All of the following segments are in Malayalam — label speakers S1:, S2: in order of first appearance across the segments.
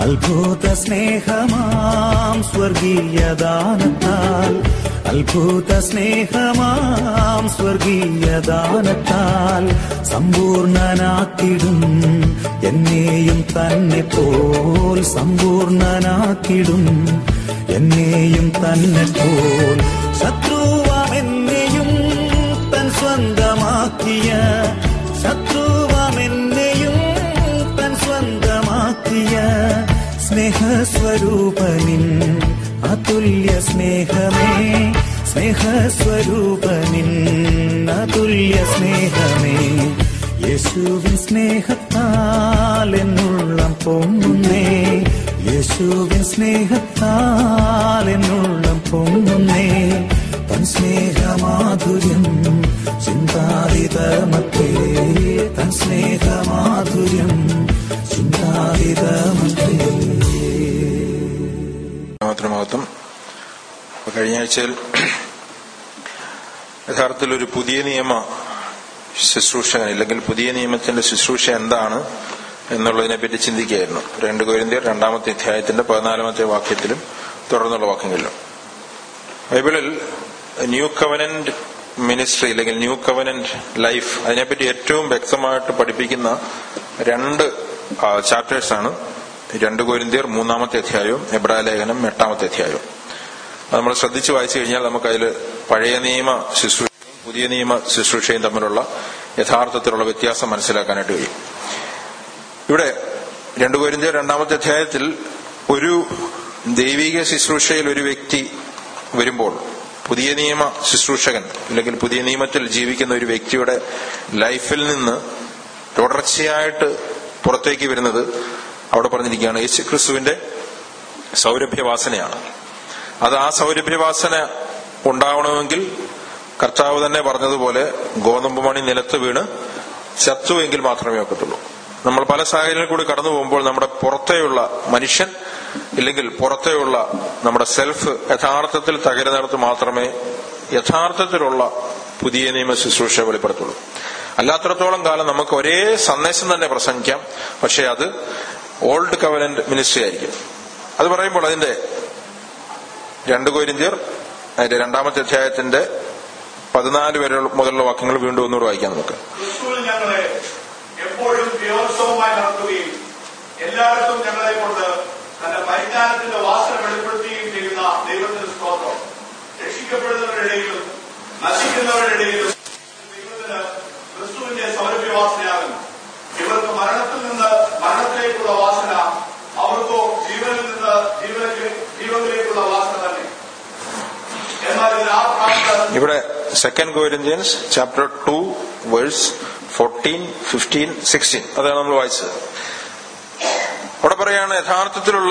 S1: അത്ഭുത സ്നേഹമാം സ്വർഗീയ ദാനത്താൽ അത്ഭുത സ്നേഹമാം സ്വർഗീയ ദാനത്താൽ സമ്പൂർണനാക്കിടും എന്നെയും തന്നെ പോൽ സമ്പൂർണനാക്കിടും എന്നെയും തന്നെ പോൽ ശത്രുവാമെന്നെയും തൻ സ്വന്തമാക്കിയ ശത്രുവാമെന്നെയും തൻ സ്വന്തമാക്കിയ സ്നേഹസ്വരൂപനിൻ അതുല്യ സ്നേഹമേ സ്നേഹസ്വരൂപനിൻ അതുല്യ സ്നേഹമേ യേശുവിൻ സ്നേഹത്താൽ എന്നുള്ളം പൊങ്ങുന്നേ യേശുവിൻ സ്നേഹത്താൽ എന്നുള്ളം പൊങ്ങുന്നേ തൻ സ്നേഹമാധുര്യം ചിന്താതിതമത്തേ തൻ സ്നേഹമാധുര്യം ചിന്താതിതമത്തേ
S2: മാത്രമഹത്വം കഴിഞ്ഞ ആഴ്ചയിൽ യഥാർത്ഥത്തിൽ ഒരു പുതിയ നിയമ ശുശ്രൂഷകൻ അല്ലെങ്കിൽ പുതിയ നിയമത്തിന്റെ ശുശ്രൂഷ എന്താണ് എന്നുള്ളതിനെ പറ്റി ചിന്തിക്കുകയായിരുന്നു രണ്ട് കോരിന്ത്യർ രണ്ടാമത്തെ അധ്യായത്തിന്റെ പതിനാലാമത്തെ വാക്യത്തിലും തുടർന്നുള്ള വാക്യങ്ങളിലും ബൈബിളിൽ ന്യൂ കവനന്റ് മിനിസ്ട്രി അല്ലെങ്കിൽ ന്യൂ കവനന്റ് ലൈഫ് അതിനെപ്പറ്റി ഏറ്റവും വ്യക്തമായിട്ട് പഠിപ്പിക്കുന്ന രണ്ട് ചാപ്റ്റേഴ്സ് ആണ് രണ്ട് കോരിന്ത്യർ മൂന്നാമത്തെ അധ്യായവും എബ്രാ ലേഖനം എട്ടാമത്തെ അധ്യായവും അത് നമ്മൾ ശ്രദ്ധിച്ചു വായിച്ചു കഴിഞ്ഞാൽ നമുക്കതിൽ പഴയ നിയമ ശുശ്രൂഷയും പുതിയ നിയമ ശുശ്രൂഷയും തമ്മിലുള്ള യഥാർത്ഥത്തിലുള്ള വ്യത്യാസം മനസ്സിലാക്കാനായിട്ട് കഴിയും ഇവിടെ രണ്ടു കോരിന്ത്യർ രണ്ടാമത്തെ അധ്യായത്തിൽ ഒരു ദൈവിക ശുശ്രൂഷയിൽ ഒരു വ്യക്തി വരുമ്പോൾ പുതിയ നിയമ ശുശ്രൂഷകൻ അല്ലെങ്കിൽ പുതിയ നിയമത്തിൽ ജീവിക്കുന്ന ഒരു വ്യക്തിയുടെ ലൈഫിൽ നിന്ന് തുടർച്ചയായിട്ട് പുറത്തേക്ക് വരുന്നത് അവിടെ പറഞ്ഞിരിക്കുകയാണ് യേശു ക്രിസ്തുവിന്റെ സൗരഭ്യവാസനയാണ് അത് ആ സൗരഭ്യവാസന ഉണ്ടാവണമെങ്കിൽ കർത്താവ് തന്നെ പറഞ്ഞതുപോലെ ഗോതമ്പ് മണി നിലത്ത് വീണ് ചത്തുവെങ്കിൽ മാത്രമേ ഒക്കത്തുള്ളൂ നമ്മൾ പല സാഹചര്യങ്ങളിൽ കൂടി കടന്നു പോകുമ്പോൾ നമ്മുടെ പുറത്തെയുള്ള മനുഷ്യൻ ഇല്ലെങ്കിൽ പുറത്തെയുള്ള നമ്മുടെ സെൽഫ് യഥാർത്ഥത്തിൽ തകരുന്നിടത്ത് മാത്രമേ യഥാർത്ഥത്തിലുള്ള പുതിയ നിയമ ശുശ്രൂഷ വെളിപ്പെടുത്തുള്ളൂ അല്ലാത്തിടത്തോളം കാലം നമുക്ക് ഒരേ സന്ദേശം തന്നെ പ്രസംഗിക്കാം പക്ഷെ അത് ഓൾഡ് കവനന്റ് മിനിസ്ട്രി ആയിരിക്കും അത് പറയുമ്പോൾ അതിന്റെ രണ്ട് കോരിന്ത്യർ അതിന്റെ രണ്ടാമത്തെ അധ്യായത്തിന്റെ പതിനാല് വരെ മുതലുള്ള വാക്യങ്ങൾ വീണ്ടും ഒന്നുകൂടെ വായിക്കാം നമുക്ക്
S3: ക്രിസ്തുവിൽ ഞങ്ങളെ എപ്പോഴും വ്യവസ്ഥവുമായി നടത്തുകയും എല്ലായിടത്തും ഞങ്ങളെ കൊണ്ട് തന്റെ പരിജ്ഞാനത്തിന്റെ വാസന വെളിപ്പെടുത്തുകയും ചെയ്യുന്ന ദൈവത്തിന്റെ സ്തോത്രം രക്ഷിക്കപ്പെടുന്നവരുടെ ഇടയിലും നശിക്കുന്നവരുടെ ഇടയിലും ദൈവത്തിന് ക്രിസ്തുവിന്റെ സൗരഭ്യവാസനയാകുന്നു ഇവർക്ക് മരണത്തിൽ നിന്ന് മരണത്തിലേക്കുള്ള വാസന അവർക്കോ ജീവനിൽ നിന്ന് ജീവനിലേക്ക് ജീവനിലേക്കുള്ള വാസന തന്നെ എന്നാൽ ഇതിൽ ആ പ്രാപ്ത
S2: ഇവിടെ second Corinthians chapter two verse fourteen fifteen sixteen അതാണ് നമ്മൾ വായിച്ചത് അവിടെ പറയാണ് യഥാർത്ഥത്തിലുള്ള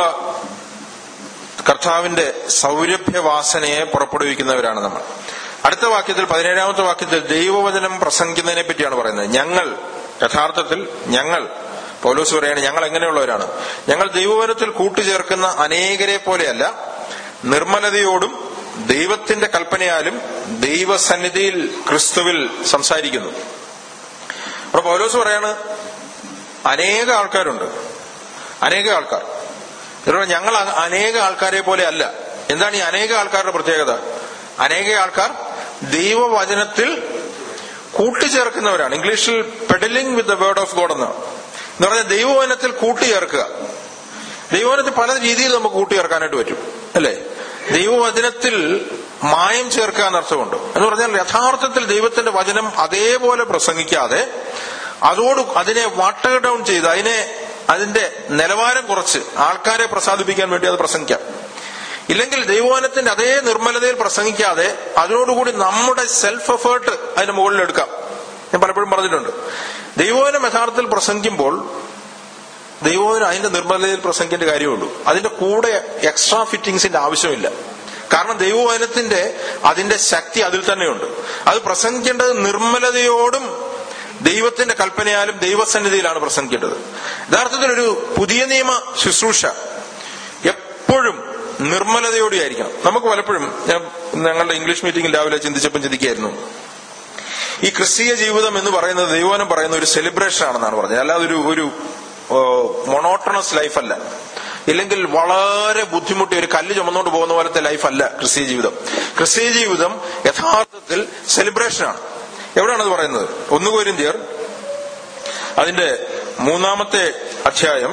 S2: കർത്താവിന്റെ സൗരഭ്യവാസനയെ പുറപ്പെടുവിക്കുന്നവരാണ് നമ്മൾ അടുത്ത വാക്യത്തിൽ പതിനേഴാമത്തെ വാക്യത്തിൽ ദൈവവചനം പ്രസംഗിക്കുന്നതിനെ പറ്റിയാണ് പറയുന്നത് ഞങ്ങൾ യഥാർത്ഥത്തിൽ ഞങ്ങൾ പൗലോസ് പറയാണ് ഞങ്ങൾ എങ്ങനെയുള്ളവരാണ് ഞങ്ങൾ ദൈവവചനത്തിൽ കൂട്ടുചേർക്കുന്ന അനേകരെ പോലെയല്ല നിർമ്മലതയോടും ദൈവത്തിന്റെ കൽപ്പനയാലും ദൈവസന്നിധിയിൽ ക്രിസ്തുവിൽ സംസാരിക്കുന്നു അപ്പൊ പൗലോസ് പറയാണ് അനേക ആൾക്കാരുണ്ട് അനേക ആൾക്കാർ ഇതുകൊണ്ട് ഞങ്ങൾ അ- അനേക ആൾക്കാരെ പോലെ അല്ല എന്താണ് ഈ അനേക ആൾക്കാരുടെ പ്രത്യേകത അനേക ആൾക്കാർ ദൈവവചനത്തിൽ കൂട്ടിച്ചേർക്കുന്നവരാണ് ഇംഗ്ലീഷിൽ peddling with the word of God എന്നാണ് എന്ന് പറഞ്ഞാൽ ദൈവവചനത്തിൽ കൂട്ടിച്ചേർക്കുക ദൈവവചനത്തിൽ പല രീതിയിൽ നമുക്ക് കൂട്ടിച്ചേർക്കാനായിട്ട് പറ്റും അല്ലേ ദൈവവചനത്തിൽ മായം ചേർക്കുക എന്നർത്ഥമുണ്ട് എന്ന് പറഞ്ഞാൽ യഥാർത്ഥത്തിൽ ദൈവത്തിന്റെ വചനം അതേപോലെ പ്രസംഗിക്കാതെ അതോട് അതിനെ വാട്ടർ ഡൗൺ ചെയ്ത് അതിനെ അതിന്റെ നിലവാരം കുറച്ച് ആൾക്കാരെ പ്രസാദിപ്പിക്കാൻ വേണ്ടി അത് പ്രസംഗിക്കാം ഇല്ലെങ്കിൽ ദൈവവചനത്തിന്റെ അതേ നിർമ്മലതയിൽ പ്രസംഗിക്കാതെ അതിനോടുകൂടി നമ്മുടെ സെൽഫ് എഫേർട്ട് അതിന് മുകളിൽ എടുക്കാം ഞാൻ പലപ്പോഴും പറഞ്ഞിട്ടുണ്ട് ദൈവവചനം യഥാർത്ഥത്തിൽ പ്രസംഗിക്കുമ്പോൾ ദൈവവചനം അതിന്റെ നിർമ്മലതയിൽ പ്രസംഗിക്കേണ്ട കാര്യമുള്ളൂ അതിന്റെ കൂടെ എക്സ്ട്രാ ഫിറ്റിംഗ്സിന്റെ ആവശ്യമില്ല കാരണം ദൈവവചനത്തിന്റെ അതിന്റെ ശക്തി അതിൽ തന്നെയുണ്ട് അത് പ്രസംഗിക്കേണ്ടത് നിർമ്മലതയോടും ദൈവത്തിന്റെ കൽപ്പനയാലും ദൈവസന്നിധിയിലാണ് പ്രസംഗിക്കേണ്ടത് യഥാർത്ഥത്തിൽ ഒരു പുതിയ നിയമ ശുശ്രൂഷ എപ്പോഴും നിർമ്മലതയോടെ ആയിരിക്കണം നമുക്ക് പലപ്പോഴും ഞാൻ ഞങ്ങളുടെ ഇംഗ്ലീഷ് മീറ്റിംഗിൽ രാവിലെ ചിന്തിച്ചപ്പോൾ ചിന്തിക്കായിരുന്നു ഈ ക്രിസ്തീയ ജീവിതം എന്ന് പറയുന്നത് ദൈവനം പറയുന്ന ഒരു സെലിബ്രേഷൻ ആണെന്നാണ് പറഞ്ഞത് അല്ലാതെ ഒരു ഒരു മൊണോട്ടണസ് ലൈഫ് അല്ല ഇല്ലെങ്കിൽ വളരെ ബുദ്ധിമുട്ടി ഒരു കല്ല് ചുമന്നുകൊണ്ട് പോകുന്ന പോലത്തെ ലൈഫല്ല ക്രിസ്തീയ ജീവിതം ക്രിസ്തീയ ജീവിതം യഥാർത്ഥത്തിൽ സെലിബ്രേഷനാണ് എവിടെയാണ് അത് പറയുന്നത് ഒന്ന് കോരിന്ത്യർ അതിന്റെ മൂന്നാമത്തെ അധ്യായം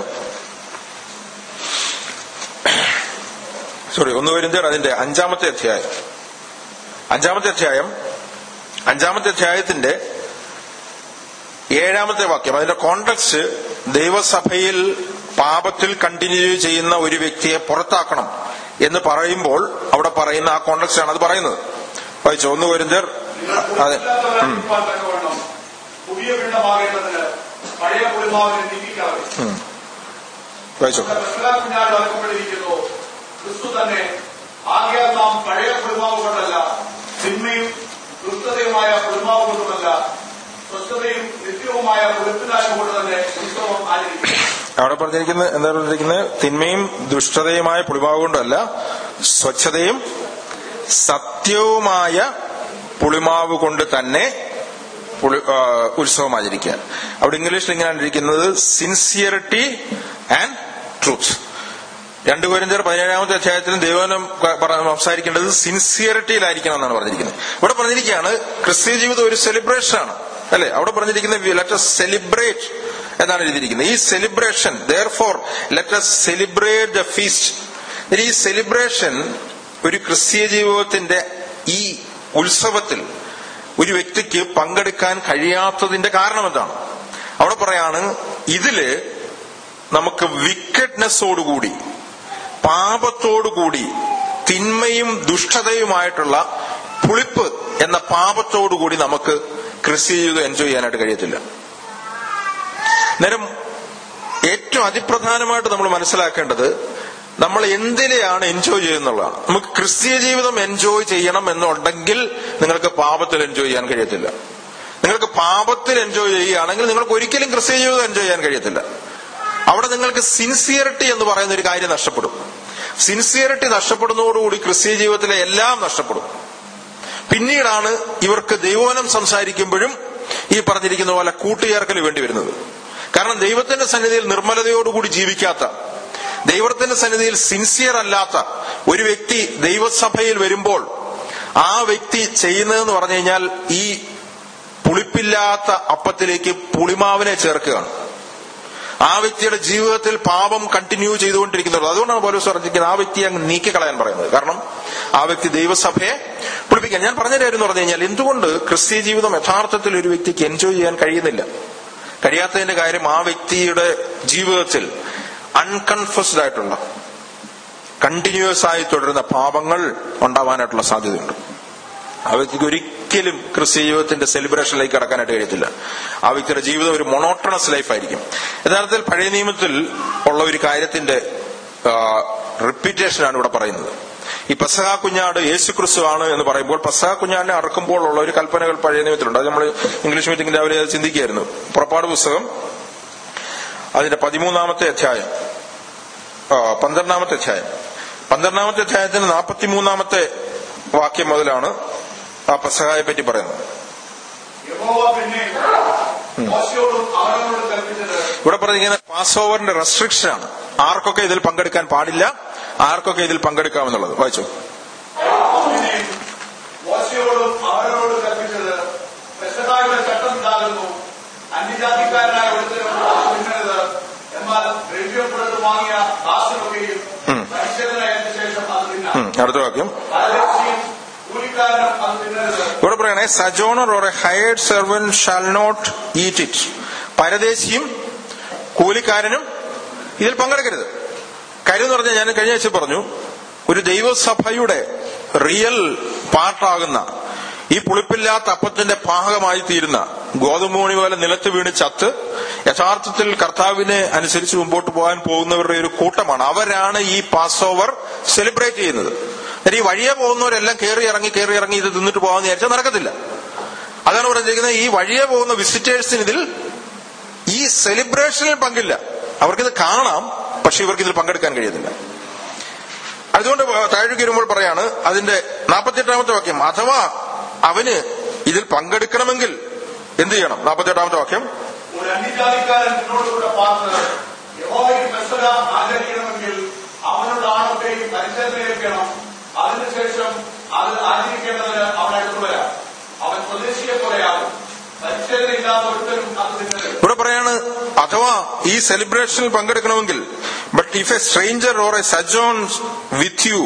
S2: സോറി ഒന്ന് കോരിന്ത്യർ അതിന്റെ അഞ്ചാമത്തെ അധ്യായം അഞ്ചാമത്തെ അധ്യായം അഞ്ചാമത്തെ അധ്യായത്തിന്റെ ഏഴാമത്തെ വാക്യം അതിന്റെ കോണ്ടക്സ്റ്റ് ദൈവസഭയിൽ പാപത്തിൽ കണ്ടിന്യൂ ചെയ്യുന്ന ഒരു വ്യക്തിയെ പുറത്താക്കണം എന്ന് പറയുമ്പോൾ അവിടെ പറയുന്ന ആ കോണ്ടക്സ്റ്റ് ആണ് അത് പറയുന്നത് വായിച്ചോ ഒന്ന് കോരിന്ത്യർ അതെ ഉം.
S3: തക്കവണ്ണം പുതിയ പിണ്ടമാകേണ്ടതിന് പഴയ കുളിമാവിനെ നീക്കിക്കളയും
S2: ഉം. വായിച്ചോ
S3: കുഞ്ഞാട് അടക്കപ്പെട്ടിരിക്കുന്നു ക്രിസ്തു തന്നെ ആകയാൽ നാം പഴയ കുളിമാവ് കൊണ്ടല്ല തിന്മയും ദുഷ്ടതയുമായ കുളിമാവ് കൊണ്ടുമല്ല സ്വസ്ഥതയും നിത്യവുമായ കുളിപ്പിനാശം കൊണ്ട് തന്നെ ഉത്സവം ആചരിക്കും
S2: അവിടെ പറഞ്ഞിരിക്കുന്നത് എന്താ പറഞ്ഞിരിക്കുന്നത് തിന്മയും ദുഷ്ടതയുമായ പുളിമാവ് കൊണ്ടല്ല സ്വച്ഛതയും സത്യവുമായ പുളിമാവ് കൊണ്ട് തന്നെ പുളി- ആ, ഉത്സവം ആചരിക്കുക അവിടെ ഇംഗ്ലീഷിൽ ഇങ്ങനെയാണ് ഇരിക്കുന്നത് സിൻസിയറിറ്റി ആൻഡ് ട്രൂത്ത് രണ്ടു കോരിന്തർ പതിനേഴാമത്തെ അധ്യായത്തിലും ദൈവനം സംസാരിക്കേണ്ടത് സിൻസിയറിറ്റിയിലായിരിക്കണം എന്നാണ് പറഞ്ഞിരിക്കുന്നത് ഇവിടെ പറഞ്ഞിരിക്കുകയാണ് ക്രിസ്തീയ ജീവിതം ഒരു സെലിബ്രേഷൻ ആണ് അല്ലെ അവിടെ പറഞ്ഞിരിക്കുന്നത് ലെറ്റ് സെലിബ്രേറ്റ് എന്നാണ് എഴുതിയിരിക്കുന്നത് ഈ celebration therefore let celebrate the feast ഈ സെലിബ്രേഷൻ ഒരു ക്രിസ്തീയ ജീവിതത്തിന്റെ ഈ ഉത്സവത്തിൽ ഒരു വ്യക്തിക്ക് പങ്കെടുക്കാൻ കഴിയാത്തതിന്റെ കാരണം എന്താണ് അവിടെ പറയാണ് ഇതില് നമുക്ക് വിക്കറ്റ്നെസ്സോടുകൂടി പാപത്തോടുകൂടി തിന്മയും ദുഷ്ടതയുമായിട്ടുള്ള പുളിപ്പ് എന്ന പാപത്തോടുകൂടി നമുക്ക് ക്രിസ്തീയ ജീവിതം എൻജോയ് ചെയ്യാനായിട്ട് കഴിയത്തില്ല നേരം ഏറ്റവും അതിപ്രധാനമായിട്ട് നമ്മൾ മനസ്സിലാക്കേണ്ടത് നമ്മൾ എന്തിനെയാണ് എൻജോയ് ചെയ്യുന്നുള്ളതാണ് നമുക്ക് ക്രിസ്തീയ ജീവിതം എൻജോയ് ചെയ്യണം എന്നുണ്ടെങ്കിൽ നിങ്ങൾക്ക് പാപത്തിൽ എൻജോയ് ചെയ്യാൻ കഴിയത്തില്ല നിങ്ങൾക്ക് പാപത്തിൽ എൻജോയ് ചെയ്യുകയാണെങ്കിൽ നിങ്ങൾക്ക് ഒരിക്കലും ക്രിസ്തീയ ജീവിതം എൻജോയ് ചെയ്യാൻ കഴിയത്തില്ല അവിടെ നിങ്ങൾക്ക് സിൻസിയറിറ്റി എന്ന് പറയുന്ന ഒരു കാര്യം നഷ്ടപ്പെടും സിൻസിയറിറ്റി നഷ്ടപ്പെടുന്നതോടുകൂടി ക്രിസ്തീയ ജീവിതത്തിലെ എല്ലാം നഷ്ടപ്പെടും പിന്നീടാണ് ഇവർക്ക് ദൈവവനം സംസാരിക്കുമ്പോഴും ഈ പറഞ്ഞിരിക്കുന്ന പോലെ കൂട്ടുചേർക്കൽ വേണ്ടി വരുന്നത് കാരണം ദൈവത്തിന്റെ സന്നിധിയിൽ നിർമ്മലതയോടുകൂടി ജീവിക്കാത്ത ദൈവത്തിന്റെ സന്നിധിയിൽ സിൻസിയർ അല്ലാത്ത ഒരു വ്യക്തി ദൈവസഭയിൽ വരുമ്പോൾ ആ വ്യക്തി ചെയ്യുന്നതെന്ന് പറഞ്ഞു കഴിഞ്ഞാൽ ഈ പുളിപ്പില്ലാത്ത അപ്പത്തിലേക്ക് പുളിമാവിനെ ചേർക്കുകയാണ് ആ വ്യക്തിയുടെ ജീവിതത്തിൽ പാപം കണ്ടിന്യൂ ചെയ്തുകൊണ്ടിരിക്കുന്നത് അതുകൊണ്ടാണ് പോലീസ് പറഞ്ഞിരിക്കുന്നത് ആ വ്യക്തിയെ അങ്ങ് നീക്കിക്കളയാൻ പറയുന്നത് കാരണം ആ വ്യക്തി ദൈവസഭയെ പുളിപ്പിക്കാൻ ഞാൻ പറഞ്ഞ കാര്യം എന്ന് പറഞ്ഞു കഴിഞ്ഞാൽ എന്തുകൊണ്ട് ക്രിസ്തീയ ജീവിതം യഥാർത്ഥത്തിൽ ഒരു വ്യക്തിക്ക് എൻജോയ് ചെയ്യാൻ കഴിയുന്നില്ല കഴിയാത്തതിന്റെ കാര്യം ആ വ്യക്തിയുടെ ജീവിതത്തിൽ അൺകൺഫസ്ഡ് ആയിട്ടുള്ള കണ്ടിന്യൂസ് ആയി തുടരുന്ന പാപങ്ങൾ ഉണ്ടാവാനായിട്ടുള്ള സാധ്യതയുണ്ട് ആ വ്യക്തിക്ക് ഒരിക്കലും ക്രിസ്ത്യ ജീവിതത്തിന്റെ സെലിബ്രേഷനിലേക്ക് കടക്കാനായിട്ട് കഴിയത്തില്ല ആ വ്യക്തിയുടെ ജീവിതം ഒരു മൊണോട്ടണസ് ലൈഫായിരിക്കും യഥാർത്ഥത്തിൽ പഴയ നിയമത്തിൽ ഉള്ള ഒരു കാര്യത്തിന്റെ റിപ്പീറ്റേഷനാണ് ഇവിടെ പറയുന്നത് ഈ പെസഹ കുഞ്ഞാട് യേശു ക്രിസ്തു ആണ് എന്ന് പറയുമ്പോൾ പെസഹ കുഞ്ഞാടിനെ അറക്കുമ്പോൾ ഉള്ള ഒരു കൽപ്പനകൾ പഴയ നിയമത്തിലുണ്ട് അത് നമ്മൾ ഇംഗ്ലീഷ് മീറ്റിംഗ് രാവിലെ അത് ചിന്തിക്കുകയായിരുന്നു പുറപ്പാട് പുസ്തകം അതിന്റെ പതിമൂന്നാമത്തെ അധ്യായം ആ, പന്ത്രണ്ടാമത്തെ അധ്യായം പന്ത്രണ്ടാമത്തെ അധ്യായത്തിന് നാൽപ്പത്തിമൂന്നാമത്തെ വാക്യം മുതലാണ് ആ പെസഹായെ പറ്റി പറയുന്നത്
S3: യഹോവ പിന്നെ മോശയോടും അവനോടും കൽപ്പിച്ചത്
S2: ഇവിടെ പറഞ്ഞിരിക്കുന്ന പാസ് ഓവറിന്റെ റെസ്ട്രിക്ഷൻ ആണ് ആർക്കൊക്കെ ഇതിൽ പങ്കെടുക്കാൻ പാടില്ല ആർക്കൊക്കെ ഇതിൽ പങ്കെടുക്കാമെന്നുള്ളത് വായിച്ചു
S3: പിന്നെ മോശയോടും അവനോടും കൽപ്പിച്ചത് പെസഹായുടെ ചട്ടം ഇതാകുന്നു അന്യജാതിക്കാരനായ ഒരുത്തരും തിന്നരുത് എന്നാൽ ദ്രവ്യപ്പെടുത്ത് വാങ്ങിയ ദാസനൊക്കെയും മനുഷ്യനായതിനു ശേഷം അത് തിന്നാം
S2: ഉം, അടുത്ത വാക്യം
S3: പരദേശിയും കൂലിക്കാരനും അത് തിന്നരുത്
S2: ഇവിടെ പറയണേ sojourner or a hired servant shall not eat it പരദേശിയും കൂലിക്കാരനും ഇതിൽ പങ്കെടുക്കരുത് കാര്യം എന്ന് പറഞ്ഞാൽ ഞാൻ കഴിഞ്ഞ ആഴ്ച പറഞ്ഞു ഒരു ദൈവസഭയുടെ റിയൽ പാർട്ടാകുന്ന ഈ പുളിപ്പില്ലാത്ത അപ്പത്തിന്റെ ഭാഗമായി തീരുന്ന ഗോതമ്പൂണി പോലെ നിലത്ത് വീണ് ചത്ത് യഥാർത്ഥത്തിൽ കർത്താവിനെ അനുസരിച്ച് മുമ്പോട്ട് പോകാൻ പോകുന്നവരുടെ ഒരു കൂട്ടമാണ് അവരാണ് ഈ പാസ് ഓവർ സെലിബ്രേറ്റ് ചെയ്യുന്നത് എന്നിട്ട് ഈ വഴിയെ പോകുന്നവരെല്ലാം കയറി ഇറങ്ങി കയറി ഇറങ്ങി ഇത് തിന്നിട്ട് പോകാന്ന് വിചാരിച്ചാൽ നടക്കത്തില്ല അതാണ് പറഞ്ഞിരിക്കുന്നത് ഈ വഴിയെ പോകുന്ന വിസിറ്റേഴ്സിന് ഇതിൽ ഈ സെലിബ്രേഷനിൽ പങ്കില്ല അവർക്കിത് കാണാം പക്ഷെ ഇവർക്ക് ഇതിൽ പങ്കെടുക്കാൻ കഴിയത്തില്ല അതുകൊണ്ട് താഴേക്ക് വരുമ്പോൾ പറയാണ് അതിന്റെ നാൽപ്പത്തിയെട്ടാമത്തെ വാക്യം അഥവാ അവന് ഇതിൽ പങ്കെടുക്കണമെങ്കിൽ എന്ത് ചെയ്യണം നാൽപ്പത്തിയെട്ടാമത്തെ വാക്യം
S3: ഒരു അന്യജാതിക്കാരൻ നിന്നോടുകൂടെ പാർത്ത് യഹോവയ്ക്ക് പെസഹ ആചരിക്കണമെങ്കിൽ പോയി പരിശോധന ഏൽക്കണം അതിനുശേഷം അത് ആചരിക്കേണ്ടതിന് അവൻ അടുത്തു വരാം അവൻ സ്വദേശിയെ പോലെയാകും പരിശോധന ഇല്ലാത്ത ഒരുത്തരും അത് തിന്നരുത്
S2: ഇവിടെ പറയാണ് അഥവാ ഈ സെലിബ്രേഷനിൽ പങ്കെടുക്കണമെങ്കിൽ but if a stranger or a sojourn with you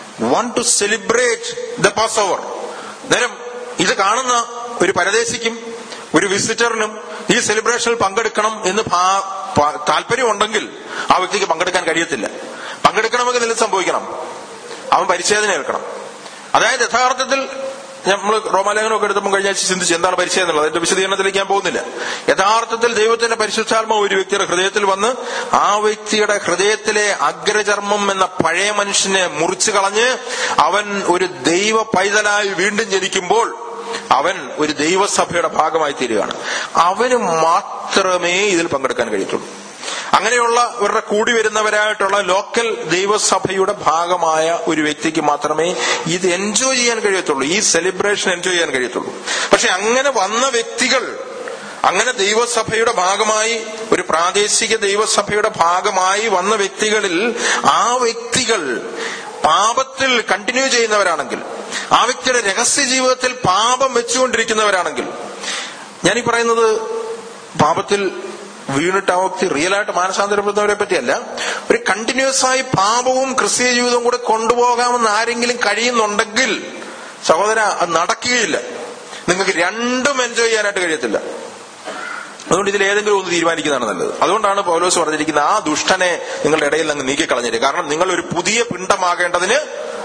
S2: want to celebrate the Passover നേരം ഇത് കാണുന്ന ഒരു പരദേശിക്കും ഒരു വിസിറ്ററിനും ഈ സെലിബ്രേഷനിൽ പങ്കെടുക്കണം എന്ന് ഭാ- പ- താല്പര്യമുണ്ടെങ്കിൽ ആ വ്യക്തിക്ക് പങ്കെടുക്കാൻ കഴിയത്തില്ല പങ്കെടുക്കണമെങ്കിൽ എന്ത് സംഭവിക്കണം അവൻ പരിച്ഛേദന ഏൽക്കണം അതായത് യഥാർത്ഥത്തിൽ നമ്മൾ റോമാലേഖനമൊക്കെ എടുത്തപ്പോൾ കഴിഞ്ഞ ആഴ്ച ചിന്തിച്ചു എന്താണ് പരിചയം എന്നുള്ളത് അതിന്റെ വിശദീകരണത്തിലേക്ക് ഞാൻ പോകുന്നില്ല യഥാർത്ഥത്തിൽ ദൈവത്തിന്റെ പരിശുദ്ധാത്മാവ് ഒരു വ്യക്തിയുടെ ഹൃദയത്തിൽ വന്ന് ആ വ്യക്തിയുടെ ഹൃദയത്തിലെ അഗ്രചർമ്മം എന്ന പഴയ മനുഷ്യനെ മുറിച്ചു കളഞ്ഞ് അവൻ ഒരു ദൈവ പൈതലായി വീണ്ടും ജനിക്കുമ്പോൾ അവൻ ഒരു ദൈവസഭയുടെ ഭാഗമായി തീരുകയാണ് അവന് മാത്രമേ ഇതിൽ പങ്കെടുക്കാൻ കഴിയത്തുള്ളൂ അങ്ങനെയുള്ള ഇവരുടെ കൂടി വരുന്നവരായിട്ടുള്ള ലോക്കൽ ദൈവസഭയുടെ ഭാഗമായ ഒരു വ്യക്തിക്ക് മാത്രമേ ഇത് എൻജോയ് ചെയ്യാൻ കഴിയത്തുള്ളൂ ഈ സെലിബ്രേഷൻ എൻജോയ് ചെയ്യാൻ കഴിയത്തുള്ളൂ പക്ഷെ അങ്ങനെ വന്ന വ്യക്തികൾ അങ്ങനെ ദൈവസഭയുടെ ഭാഗമായി ഒരു പ്രാദേശിക ദൈവസഭയുടെ ഭാഗമായി വന്ന വ്യക്തികളിൽ ആ വ്യക്തികൾ പാപത്തിൽ കണ്ടിന്യൂ ചെയ്യുന്നവരാണെങ്കിൽ ആ വ്യക്തിയുടെ രഹസ്യ ജീവിതത്തിൽ പാപം വെച്ചുകൊണ്ടിരിക്കുന്നവരാണെങ്കിൽ ഞാനീ പറയുന്നത് പാപത്തിൽ വീണിട്ട് ആ വ്യക്തി റിയലായിട്ട് മാനസാന്തരപ്പെടുന്നവരെ പറ്റിയല്ല ഒരു കണ്ടിന്യൂസ് ആയി പാപവും ക്രിസ്തീയ ജീവിതവും കൂടെ കൊണ്ടുപോകാമെന്ന് ആരെങ്കിലും കഴിയുന്നുണ്ടെങ്കിൽ സഹോദര അത് നടക്കുകയില്ല നിങ്ങൾക്ക് രണ്ടും എൻജോയ് ചെയ്യാനായിട്ട് കഴിയത്തില്ല അതുകൊണ്ട് ഇതിൽ ഏതെങ്കിലും ഒന്ന് തീരുമാനിക്കുന്നതാണ് നല്ലത് അതുകൊണ്ടാണ് പൗലോസ് പറഞ്ഞിരിക്കുന്നത് ആ ദുഷ്ടനെ നിങ്ങളുടെ ഇടയിൽ നിന്ന് നീക്കിക്കളഞ്ഞിട്ട് കാരണം നിങ്ങൾ ഒരു പുതിയ പിണ്ടമാകേണ്ടതിന്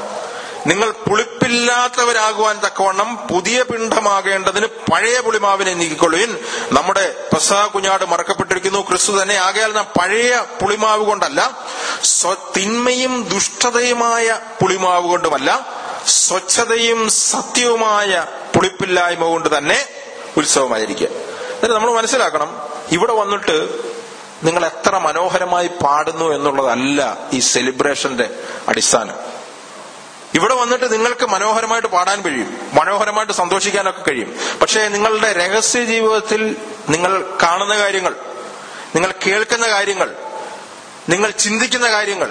S2: നിങ്ങൾ പുളിപ്പില്ലാത്തവരാകുവാൻ തക്കവണ്ണം പുതിയ പിണ്ഡമാകേണ്ടതിന് പഴയ പുളിമാവിനെ നീക്കിക്കൊള്ളുവിൻ നമ്മുടെ പെസഹ കുഞ്ഞാട് മറക്കപ്പെട്ടിരിക്കുന്നു ക്രിസ്തു തന്നെ ആകയാൽ നാം പഴയ പുളിമാവ് കൊണ്ടല്ല സ്വ- തിന്മയും ദുഷ്ടതയുമായ പുളിമാവ് കൊണ്ടുമല്ല സ്വച്ഛതയും സത്യവുമായ പുളിപ്പില്ലായ്മ കൊണ്ട് തന്നെ ഉത്സവമായിരിക്കുക എന്നിട്ട് നമ്മൾ മനസ്സിലാക്കണം ഇവിടെ വന്നിട്ട് നിങ്ങൾ എത്ര മനോഹരമായി പാടുന്നു എന്നുള്ളതല്ല ഈ സെലിബ്രേഷന്റെ അടിസ്ഥാനം ഇവിടെ വന്നിട്ട് നിങ്ങൾക്ക് മനോഹരമായിട്ട് പാടാൻ കഴിയും മനോഹരമായിട്ട് സന്തോഷിക്കാനൊക്കെ കഴിയും പക്ഷേ നിങ്ങളുടെ രഹസ്യ ജീവിതത്തിൽ നിങ്ങൾ കാണുന്ന കാര്യങ്ങൾ നിങ്ങൾ കേൾക്കുന്ന കാര്യങ്ങൾ നിങ്ങൾ ചിന്തിക്കുന്ന കാര്യങ്ങൾ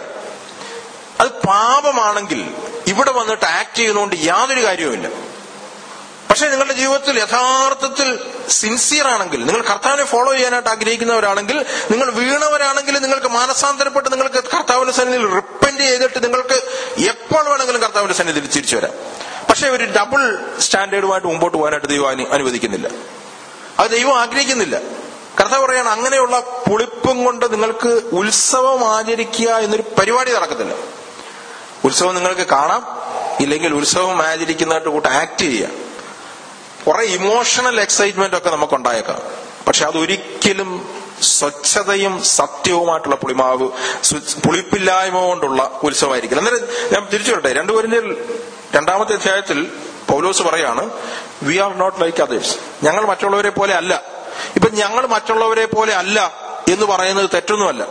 S2: അത് പാപമാണെങ്കിൽ ഇവിടെ വന്നിട്ട് ആക്ട് ചെയ്യുന്നതുകൊണ്ട് യാതൊരു കാര്യവുമില്ല പക്ഷെ നിങ്ങളുടെ ജീവിതത്തിൽ യഥാർത്ഥത്തിൽ സിൻസിയർ ആണെങ്കിൽ നിങ്ങൾ കർത്താവിനെ ഫോളോ ചെയ്യാനായിട്ട് ആഗ്രഹിക്കുന്നവരാണെങ്കിൽ നിങ്ങൾ വീണവരാണെങ്കിൽ നിങ്ങൾക്ക് മാനസാന്തരപ്പെട്ട് നിങ്ങൾക്ക് കർത്താവിന്റെ സന്നിധിയിൽ റിപ്പൻഡ് ചെയ്തിട്ട് നിങ്ങൾക്ക് എപ്പോൾ വേണമെങ്കിലും കർത്താവിന്റെ സന്നിധിയിൽ തിരിച്ചു വരാം പക്ഷെ ഒരു ഡബിൾ സ്റ്റാൻഡേർഡുമായിട്ട് മുമ്പോട്ട് പോകാനായിട്ട് ദൈവം അനു- അനുവദിക്കുന്നില്ല അത് ദൈവം ആഗ്രഹിക്കുന്നില്ല കർത്താവ് പറയാണ് അങ്ങനെയുള്ള പുളിപ്പും കൊണ്ട് നിങ്ങൾക്ക് ഉത്സവം ആചരിക്കുക എന്നൊരു പരിപാടി നടക്കത്തില്ല ഉത്സവം നിങ്ങൾക്ക് കാണാം ഇല്ലെങ്കിൽ ഉത്സവം ആചരിക്കുന്നതായിട്ട് കൂട്ട് ആക്ട് ചെയ്യാം കുറെ ഇമോഷണൽ എക്സൈറ്റ്മെന്റ് ഒക്കെ നമുക്ക് ഉണ്ടായേക്കാം പക്ഷെ അതൊരിക്കലും സ്വച്ഛതയും സത്യവുമായിട്ടുള്ള പുളിമാവ് സു- പുളിപ്പില്ലായ്മ കൊണ്ടുള്ള ഉത്സവമായിരിക്കില്ല അന്നേരം ഞാൻ തിരിച്ചു വരട്ടെ രണ്ടുപേരിന്റെ രണ്ടാമത്തെ അധ്യായത്തിൽ പൗലോസ് പറയാണ് we are not like others ഞങ്ങൾ മറ്റുള്ളവരെ പോലെ അല്ല ഇപ്പൊ ഞങ്ങൾ മറ്റുള്ളവരെ പോലെ അല്ല എന്ന് പറയുന്നത് തെറ്റൊന്നുമല്ല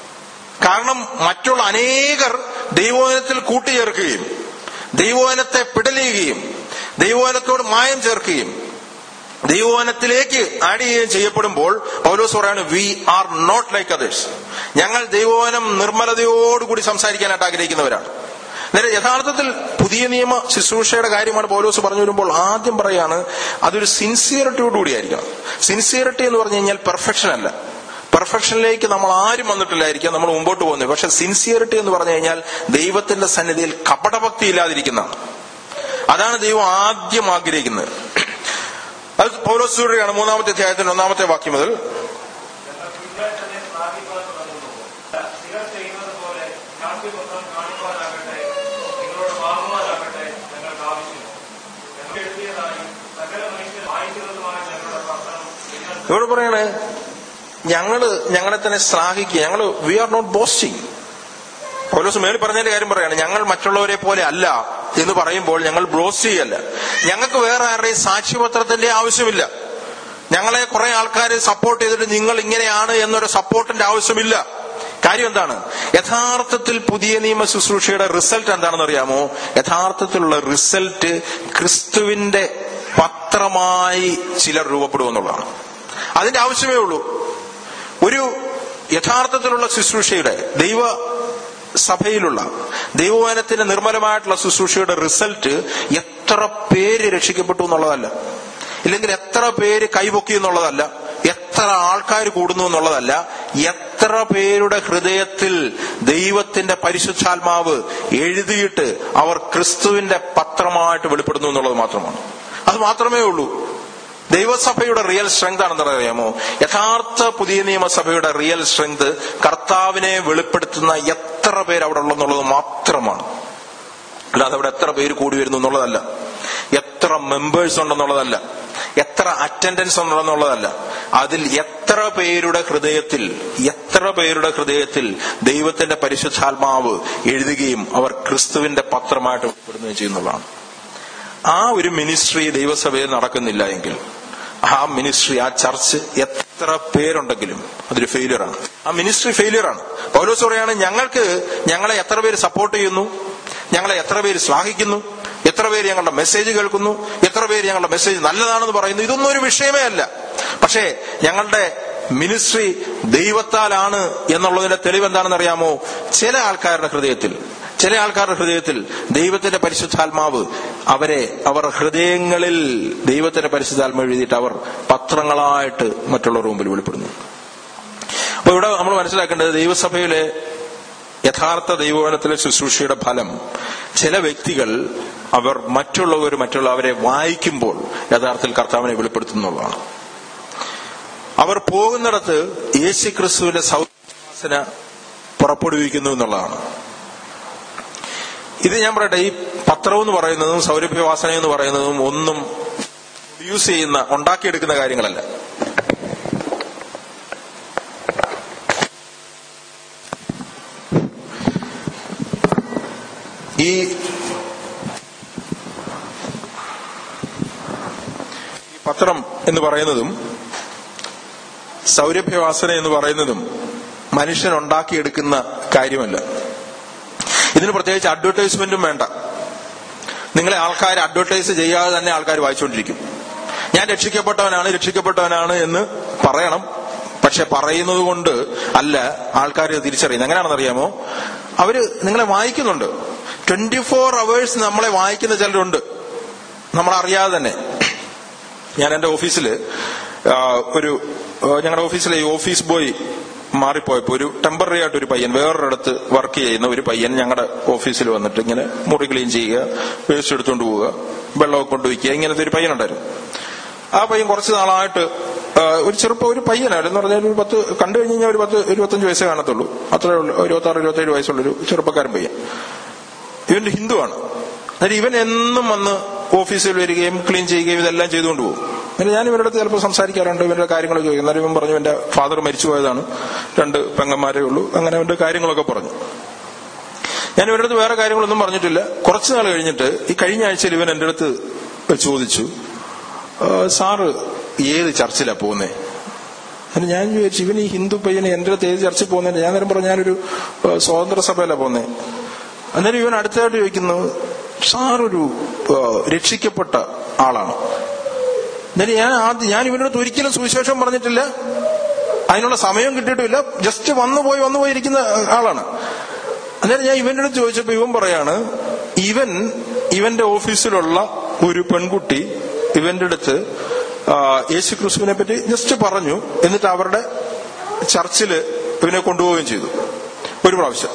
S2: കാരണം മറ്റുള്ള അനേകർ ദൈവവചനത്തിൽ കൂട്ടിച്ചേർക്കുകയും ദൈവവചനത്തെ പിടലിയുകയും ദൈവവചനത്തോട് മായം ചേർക്കുകയും ദൈവവചനത്തിലേക്ക് ആഡ് ചെയ്യുകയും ചെയ്യപ്പെടുമ്പോൾ പൗലോസ് പറയാണ് we are not like others ഞങ്ങൾ ദൈവവചനം നിർമ്മലതയോടുകൂടി സംസാരിക്കാനായിട്ട് ആഗ്രഹിക്കുന്നവരാണ് നേരെ യഥാർത്ഥത്തിൽ പുതിയ നിയമ ശുശ്രൂഷയുടെ കാര്യമാണ് പൗലോസ് പറഞ്ഞു വരുമ്പോൾ ആദ്യം പറയാണ് അതൊരു സിൻസിയറിറ്റിയോടുകൂടിയായിരിക്കണം സിൻസിയറിറ്റി എന്ന് പറഞ്ഞു കഴിഞ്ഞാൽ പെർഫെക്ഷൻ അല്ല പെർഫെക്ഷനിലേക്ക് നമ്മൾ ആരും വന്നിട്ടില്ലായിരിക്കാം നമ്മൾ മുമ്പോട്ട് പോകുന്നത് പക്ഷെ സിൻസിയറിറ്റി എന്ന് പറഞ്ഞു കഴിഞ്ഞാൽ ദൈവത്തിന്റെ സന്നിധിയിൽ കപടഭക്തി ഇല്ലാതിരിക്കുന്നതാണ് അതാണ് ദൈവം ആദ്യം ആഗ്രഹിക്കുന്നത് അത് പൗലോസൂടെയാണ് മൂന്നാമത്തെ അധ്യായത്തിന്റെ ഒന്നാമത്തെ വാക്യം മുതൽ
S4: ഞങ്ങൾ നിങ്ങളെ തന്നെ സ്ഥാപിക്കുവാൻ തുടങ്ങുന്നു നിങ്ങൾ ചെയ്യുന്നത് പോലെ കാഴ്ചപത്രം കാണിക്കുവാനാകട്ടെ നിങ്ങളോട് വാങ്ങുവാനാകട്ടെ ഞങ്ങൾക്ക് ആവശ്യം ഞങ്ങൾ എഴുതിയതായി സകല മനുഷ്യർ വായിക്കുന്നതുമായ ഞങ്ങളുടെ പത്രം നിങ്ങൾ
S2: ഇവിടെ പറയണേ ഞങ്ങള് ഞങ്ങളെ തന്നെ ശ്ലാഘിക്കുക ഞങ്ങള് വി ആർ നോട്ട് ബോസ്റ്റിംഗ് പൗലോസ് മേൽ പറഞ്ഞതിന്റെ കാര്യം പറയാണ് ഞങ്ങൾ മറ്റുള്ളവരെ പോലെ അല്ല എന്ന് പറയുമ്പോൾ ഞങ്ങൾ ബ്രോസ് ചെയ്യല്ല ഞങ്ങൾക്ക് വേറെ ആരുടെയും സാക്ഷ്യപത്രത്തിന്റെ ആവശ്യമില്ല ഞങ്ങളെ കുറെ ആൾക്കാർ സപ്പോർട്ട് ചെയ്തിട്ട് നിങ്ങൾ ഇങ്ങനെയാണ് എന്നൊരു സപ്പോർട്ടിന്റെ ആവശ്യമില്ല കാര്യം എന്താണ് യഥാർത്ഥത്തിൽ പുതിയ നിയമ ശുശ്രൂഷയുടെ റിസൾട്ട് എന്താണെന്ന് അറിയാമോ യഥാർത്ഥത്തിലുള്ള റിസൾട്ട് ക്രിസ്തുവിന്റെ പത്രമായി ചിലർ രൂപപ്പെടുമെന്നുള്ളതാണ് അതിന്റെ ആവശ്യമേ ഉള്ളൂ ഒരു യഥാർത്ഥത്തിലുള്ള ശുശ്രൂഷയുടെ ദൈവ സഭയിലുള്ള ദൈവവചനത്തിന്റെ നിർമ്മലമായിട്ടുള്ള ശുശ്രൂഷയുടെ റിസൾട്ട് എത്ര പേര് രക്ഷിക്കപ്പെട്ടു എന്നുള്ളതല്ല ഇല്ലെങ്കിൽ എത്ര പേര് കൈപൊക്കി എന്നുള്ളതല്ല എത്ര ആൾക്കാർ കൂടുന്നു എന്നുള്ളതല്ല എത്ര പേരുടെ ഹൃദയത്തിൽ ദൈവത്തിന്റെ പരിശുദ്ധാത്മാവ് എഴുതിയിട്ട് അവർ ക്രിസ്തുവിന്റെ പത്രമായിട്ട് വെളിപ്പെടുന്നു എന്നുള്ളത് മാത്രമാണ് അത് മാത്രമേ ഉള്ളൂ ദൈവസഭയുടെ റിയൽ സ്ട്രെങ്ത് ആണെന്ന് അറിയാമോ യഥാർത്ഥ പുതിയ നിയമസഭയുടെ റിയൽ സ്ട്രെങ്ത് കർത്താവിനെ വെളിപ്പെടുത്തുന്ന എത്ര പേര് അവിടെ ഉള്ളെന്നുള്ളത് മാത്രമാണ് അല്ലാതെ അവിടെ എത്ര പേര് കൂടി വരുന്നു എന്നുള്ളതല്ല എത്ര മെമ്പേഴ്സ് ഉണ്ടെന്നുള്ളതല്ല എത്ര അറ്റൻഡൻസ് ഉണ്ടെന്നുള്ളതല്ല അതിൽ എത്ര പേരുടെ ഹൃദയത്തിൽ എത്ര പേരുടെ ഹൃദയത്തിൽ ദൈവത്തിന്റെ പരിശുദ്ധാത്മാവ് എഴുതുകയും അവർ ക്രിസ്തുവിന്റെ പത്രമായിട്ട് വെളിപ്പെടുകയും ചെയ്യുന്നതാണ് ആ ഒരു മിനിസ്ട്രി ദൈവസഭയിൽ നടക്കുന്നില്ല എങ്കിൽ ആ മിനിസ്ട്രി ആ ചർച്ച് എത്ര പേരുണ്ടെങ്കിലും അതൊരു ഫെയിലിയറാണ് ആ മിനിസ്ട്രി ഫെയിലിയറാണ് പൗലോസ് പറയാണ് ഞങ്ങൾക്ക് ഞങ്ങളെ എത്ര പേര് സപ്പോർട്ട് ചെയ്യുന്നു ഞങ്ങളെ എത്ര പേര് ശ്ലാഘിക്കുന്നു എത്ര പേര് ഞങ്ങളുടെ മെസ്സേജ് കേൾക്കുന്നു എത്ര പേര് ഞങ്ങളുടെ മെസ്സേജ് നല്ലതാണെന്ന് പറയുന്നു ഇതൊന്നും ഒരു വിഷയമേ അല്ല പക്ഷേ ഞങ്ങളുടെ മിനിസ്ട്രി ദൈവത്താലാണ് എന്നുള്ളതിന്റെ തെളിവ് എന്താണെന്ന് അറിയാമോ ചില ആൾക്കാരുടെ ഹൃദയത്തിൽ ചില ആൾക്കാരുടെ ഹൃദയത്തിൽ ദൈവത്തിന്റെ പരിശുദ്ധാത്മാവ് അവരെ അവർ ഹൃദയങ്ങളിൽ ദൈവത്തിന്റെ പരിശുദ്ധാത്മാവ് എഴുതിയിട്ട് അവർ പത്രങ്ങളായിട്ട് മറ്റുള്ളവരുടെ മുമ്പിൽ വെളിപ്പെടുന്നു അപ്പൊ ഇവിടെ നമ്മൾ മനസ്സിലാക്കേണ്ടത് ദൈവസഭയിലെ യഥാർത്ഥ ദൈവവനത്തിലെ ശുശ്രൂഷയുടെ ഫലം ചില വ്യക്തികൾ അവർ മറ്റുള്ളവർ മറ്റുള്ളവരെ വായിക്കുമ്പോൾ യഥാർത്ഥത്തിൽ കർത്താവിനെ വെളിപ്പെടുത്തുന്നുള്ളതാണ് അവർ പോകുന്നിടത്ത് യേശു ക്രിസ്തുവിന്റെ സൗവാസന പുറപ്പെടുവിക്കുന്നു എന്നുള്ളതാണ് ഇത് ഞാൻ പറയട്ടെ ഈ പത്രം എന്ന് പറയുന്നതും സൗരഭ്യവാസന എന്ന് പറയുന്നതും ഒന്നും യൂസ് ചെയ്യുന്ന ഉണ്ടാക്കിയെടുക്കുന്ന കാര്യങ്ങളല്ല ഈ ഈ പത്രം എന്ന് പറയുന്നതും സൗരഭ്യവാസന എന്ന് പറയുന്നതും മനുഷ്യൻ ഉണ്ടാക്കിയെടുക്കുന്ന കാര്യമല്ല ഇതിന് പ്രത്യേകിച്ച് അഡ്വർടൈസ്മെന്റും വേണ്ട നിങ്ങളെ ആൾക്കാർ അഡ്വർടൈസ് ചെയ്യാതെ തന്നെ ആൾക്കാർ വായിച്ചുകൊണ്ടിരിക്കും ഞാൻ രക്ഷിക്കപ്പെട്ടവനാണ് രക്ഷിക്കപ്പെട്ടവനാണ് എന്ന് പറയണം പക്ഷെ പറയുന്നത് കൊണ്ട് അല്ല ആൾക്കാർ തിരിച്ചറിയുന്നത് എങ്ങനെയാണെന്ന് അറിയാമോ അവര് നിങ്ങളെ വായിക്കുന്നുണ്ട് ട്വന്റി ഫോർ അവേഴ്സ് നമ്മളെ വായിക്കുന്ന ചിലരുണ്ട് നമ്മളറിയാതെ തന്നെ ഞാൻ എന്റെ ഓഫീസിൽ ഒരു ഞങ്ങളുടെ ഓഫീസിലെ ഈ ഓഫീസ് ബോയ് മാറിപ്പോയപ്പോ ഒരു ടെമ്പററി ആയിട്ട് ഒരു പയ്യൻ വേറൊരിടത്ത് വർക്ക് ചെയ്യുന്ന ഒരു പയ്യൻ ഞങ്ങളുടെ ഓഫീസിൽ വന്നിട്ട് ഇങ്ങനെ മുറി ക്ലീൻ ചെയ്യുക വേസ്റ്റ് എടുത്തുകൊണ്ട് പോവുക വെള്ളമൊക്കെ കൊണ്ടുവയ്ക്കുക ഇങ്ങനത്തെ ഒരു പയ്യനുണ്ടായിരുന്നു ആ പയ്യൻ കുറച്ച് നാളായിട്ട് ആ, ഒരു ചെറുപ്പം ഒരു പയ്യനായിരുന്നു എന്ന് പറഞ്ഞാൽ ഒരു പത്ത് കണ്ടു കഴിഞ്ഞ് കഴിഞ്ഞാൽ ഒരു പത്ത് ഇരുപത്തഞ്ച് വയസ്സേ കാണത്തുള്ളൂ അത്രേ ഉള്ളൂ ഇരുപത്തി ആറ് ഇരുപത്തേഴ് വയസ്സുള്ളൊരു ചെറുപ്പക്കാരൻ പയ്യൻ ഇവന്റെ ഹിന്ദുവാണ് അതായത് ഇവൻ എന്നും വന്ന് ഓഫീസിൽ വരികയും ക്ലീൻ ചെയ്യുകയും ഇതെല്ലാം ചെയ്തുകൊണ്ട് പോകും പിന്നെ ഞാൻ ഇവരുടെ അടുത്ത് ചിലപ്പോൾ സംസാരിക്കാറുണ്ട് ഇവരുടെ കാര്യങ്ങൾ ചോദിക്കും എന്നാലും ഇവൻ പറഞ്ഞു എന്റെ ഫാദർ മരിച്ചു പോയതാണ് രണ്ട് പെങ്ങന്മാരേ ഉള്ളൂ അങ്ങനെ അവന്റെ കാര്യങ്ങളൊക്കെ പറഞ്ഞു ഞാൻ ഇവരുടെ അടുത്ത് വേറെ കാര്യങ്ങളൊന്നും പറഞ്ഞിട്ടില്ല കുറച്ചു നാൾ കഴിഞ്ഞിട്ട് ഈ കഴിഞ്ഞ ആഴ്ചയിൽ ഇവൻ എന്റെ അടുത്ത് ചോദിച്ചു "ആ, സാറ് ഏത് ചർച്ചിലാ പോകുന്നേ എന്നിട്ട് ഞാൻ ചോദിച്ചു ഇവൻ ഈ ഹിന്ദു പയ്യന് എന്റെ അടുത്ത് ഏത് ചർച്ചിൽ പോകുന്നതിന് ഞാൻ നേരം പറഞ്ഞു ഞാനൊരു ആ, സ്വതന്ത്ര സഭയിലാ പോകുന്നേ അന്നേരം ഇവൻ അടുത്തായിട്ട് ചോദിക്കുന്നു സാറൊരു ആ, രക്ഷിക്കപ്പെട്ട ആളാണ് എന്നിട്ട് ഞാൻ ആദ്യം ഞാൻ ഇവനോട് ഒരിക്കലും സുവിശേഷം പറഞ്ഞിട്ടില്ല അതിനുള്ള സമയം കിട്ടിയിട്ടില്ല ജസ്റ്റ് വന്നു പോയി വന്നു പോയി ഇരിക്കുന്ന ആളാണ് അന്നേരം ഞാൻ ഇവന്റെ അടുത്ത് ചോദിച്ചപ്പോ ഇവൻ പറയാണ് ഇവൻ ഇവന്റെ ഓഫീസിലുള്ള ഒരു പെൺകുട്ടി ഇവന്റെ അടുത്ത് ആ, യേശു ക്രിസ്തുവിനെ പറ്റി ജസ്റ്റ് പറഞ്ഞു എന്നിട്ട് അവരുടെ ചർച്ചില് ഇവനെ കൊണ്ടുപോവുകയും ചെയ്തു ഒരു പ്രാവശ്യം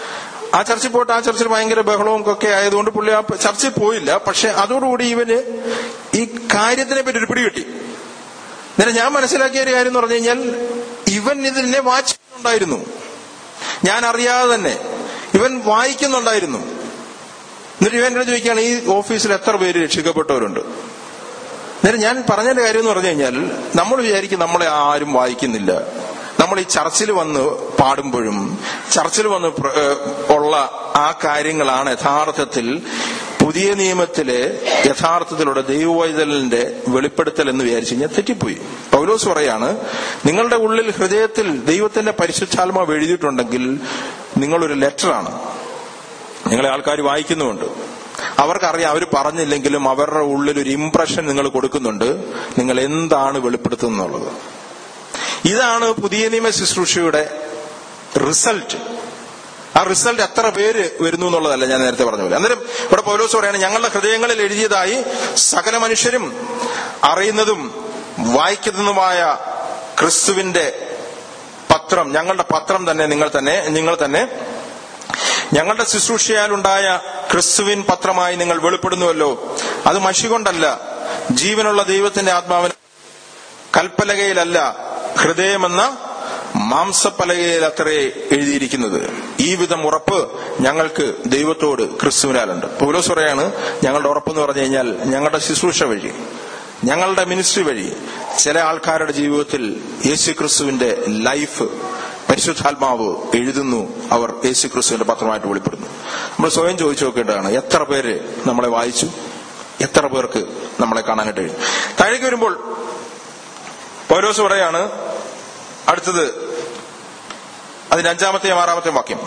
S2: ആ ചർച്ചിൽ പോയിട്ട് ആ ചർച്ചിൽ ഭയങ്കര ബഹളവും ഒക്കെ ആയതുകൊണ്ട് പുള്ളി ആ ചർച്ചിൽ പോയില്ല പക്ഷെ അതോടുകൂടി ഇവന് ഈ കാര്യത്തിനെ പറ്റി ഒരു പിടി കിട്ടി എന്നിട്ട് ഞാൻ മനസ്സിലാക്കിയ ഒരു കാര്യം എന്ന് പറഞ്ഞു കഴിഞ്ഞാൽ ഇവൻ ഇതിനെ വായിച്ചിട്ടുണ്ടായിരുന്നു ഞാൻ അറിയാതെ തന്നെ ഇവൻ വായിക്കുന്നുണ്ടായിരുന്നു എന്നിട്ട് ഇവൻ എന്നോട് ചോദിക്കുകയാണ് ഈ ഓഫീസിൽ എത്ര പേര് രക്ഷിക്കപ്പെട്ടവരുണ്ട് എന്നിട്ട് ഞാൻ പറഞ്ഞതിന്റെ കാര്യം എന്ന് പറഞ്ഞു കഴിഞ്ഞാൽ നമ്മൾ വിചാരിക്കും നമ്മളെ ആരും വായിക്കുന്നില്ല നമ്മൾ ഈ ചർച്ചിൽ വന്ന് പാടുമ്പോഴും ചർച്ചിൽ വന്ന് പ്ര- ഏഹ് ഉള്ള ആ കാര്യങ്ങളാണ് യഥാർത്ഥത്തിൽ പുതിയ നിയമത്തിലെ യഥാർത്ഥത്തിലുള്ള ദൈവവൈതലിന്റെ വെളിപ്പെടുത്തൽ എന്ന് വിചാരിച്ചു കഴിഞ്ഞാൽ തെറ്റിപ്പോയി പൗലോസ് പറയാണ് നിങ്ങളുടെ ഉള്ളിൽ ഹൃദയത്തിൽ ദൈവത്തിന്റെ പരിശുദ്ധാത്മാവ് എഴുതിയിട്ടുണ്ടെങ്കിൽ നിങ്ങളൊരു ലെറ്ററാണ് നിങ്ങളെ ആൾക്കാർ വായിക്കുന്നുമുണ്ട് അവർക്കറിയാം അവർ പറഞ്ഞില്ലെങ്കിലും അവരുടെ ഉള്ളിൽ ഒരു ഇംപ്രഷൻ നിങ്ങൾ കൊടുക്കുന്നുണ്ട് നിങ്ങൾ എന്താണ് വെളിപ്പെടുത്തുന്നുള്ളത് ഇതാണ് പുതിയ നിയമ ശുശ്രൂഷയുടെ റിസൾട്ട് ആ റിസൾട്ട് എത്ര പേര് വരുന്നു എന്നുള്ളതല്ല ഞാൻ നേരത്തെ പറഞ്ഞ പോലെ അന്നേരം ഇവിടെ പൗലോസ് പറയാണ് ഞങ്ങളുടെ ഹൃദയങ്ങളിൽ എഴുതിയതായി സകല മനുഷ്യരും അറിയുന്നതും വായിക്കുന്നതുമായ ക്രിസ്തുവിന്റെ പത്രം ഞങ്ങളുടെ പത്രം തന്നെ നിങ്ങൾ തന്നെ നിങ്ങൾ തന്നെ ഞങ്ങളുടെ ശുശ്രൂഷയാലുണ്ടായ ക്രിസ്തുവിൻ പത്രമായി നിങ്ങൾ വെളിപ്പെടുന്നുവല്ലോ അത് മഷി കൊണ്ടല്ല ജീവനുള്ള ദൈവത്തിന്റെ ആത്മാവിന് കൽപ്പലകയിലല്ല ഹൃദയമെന്ന മാംസപ്പലകയിൽ അത്രേ എഴുതിയിരിക്കുന്നത് ഈ വിധം ഉറപ്പ് ഞങ്ങൾക്ക് ദൈവത്തോട് ക്രിസ്തുവിനാലുണ്ട് പൗലോസ് പറയാണ് ഞങ്ങളുടെ ഉറപ്പെന്ന് പറഞ്ഞു കഴിഞ്ഞാൽ ഞങ്ങളുടെ ശുശ്രൂഷ വഴി ഞങ്ങളുടെ മിനിസ്ട്രി വഴി ചില ആൾക്കാരുടെ ജീവിതത്തിൽ യേശു ക്രിസ്തുവിന്റെ ലൈഫ് പരിശുദ്ധാത്മാവ് എഴുതുന്നു അവർ യേശു ക്രിസ്തുവിന്റെ പത്രമായിട്ട് വെളിപ്പെടുന്നു നമ്മൾ സ്വയം ചോദിച്ചു നോക്കേണ്ടതാണ് എത്ര പേര് നമ്മളെ വായിച്ചു എത്ര പേർക്ക് നമ്മളെ കാണാനായിട്ട് കഴിയും താഴേക്ക് വരുമ്പോൾ പൗലോസ് പറയാണ് അടുത്തത് അതിന്റെ അഞ്ചാമത്തെയും ആറാമത്തെയും വാക്യം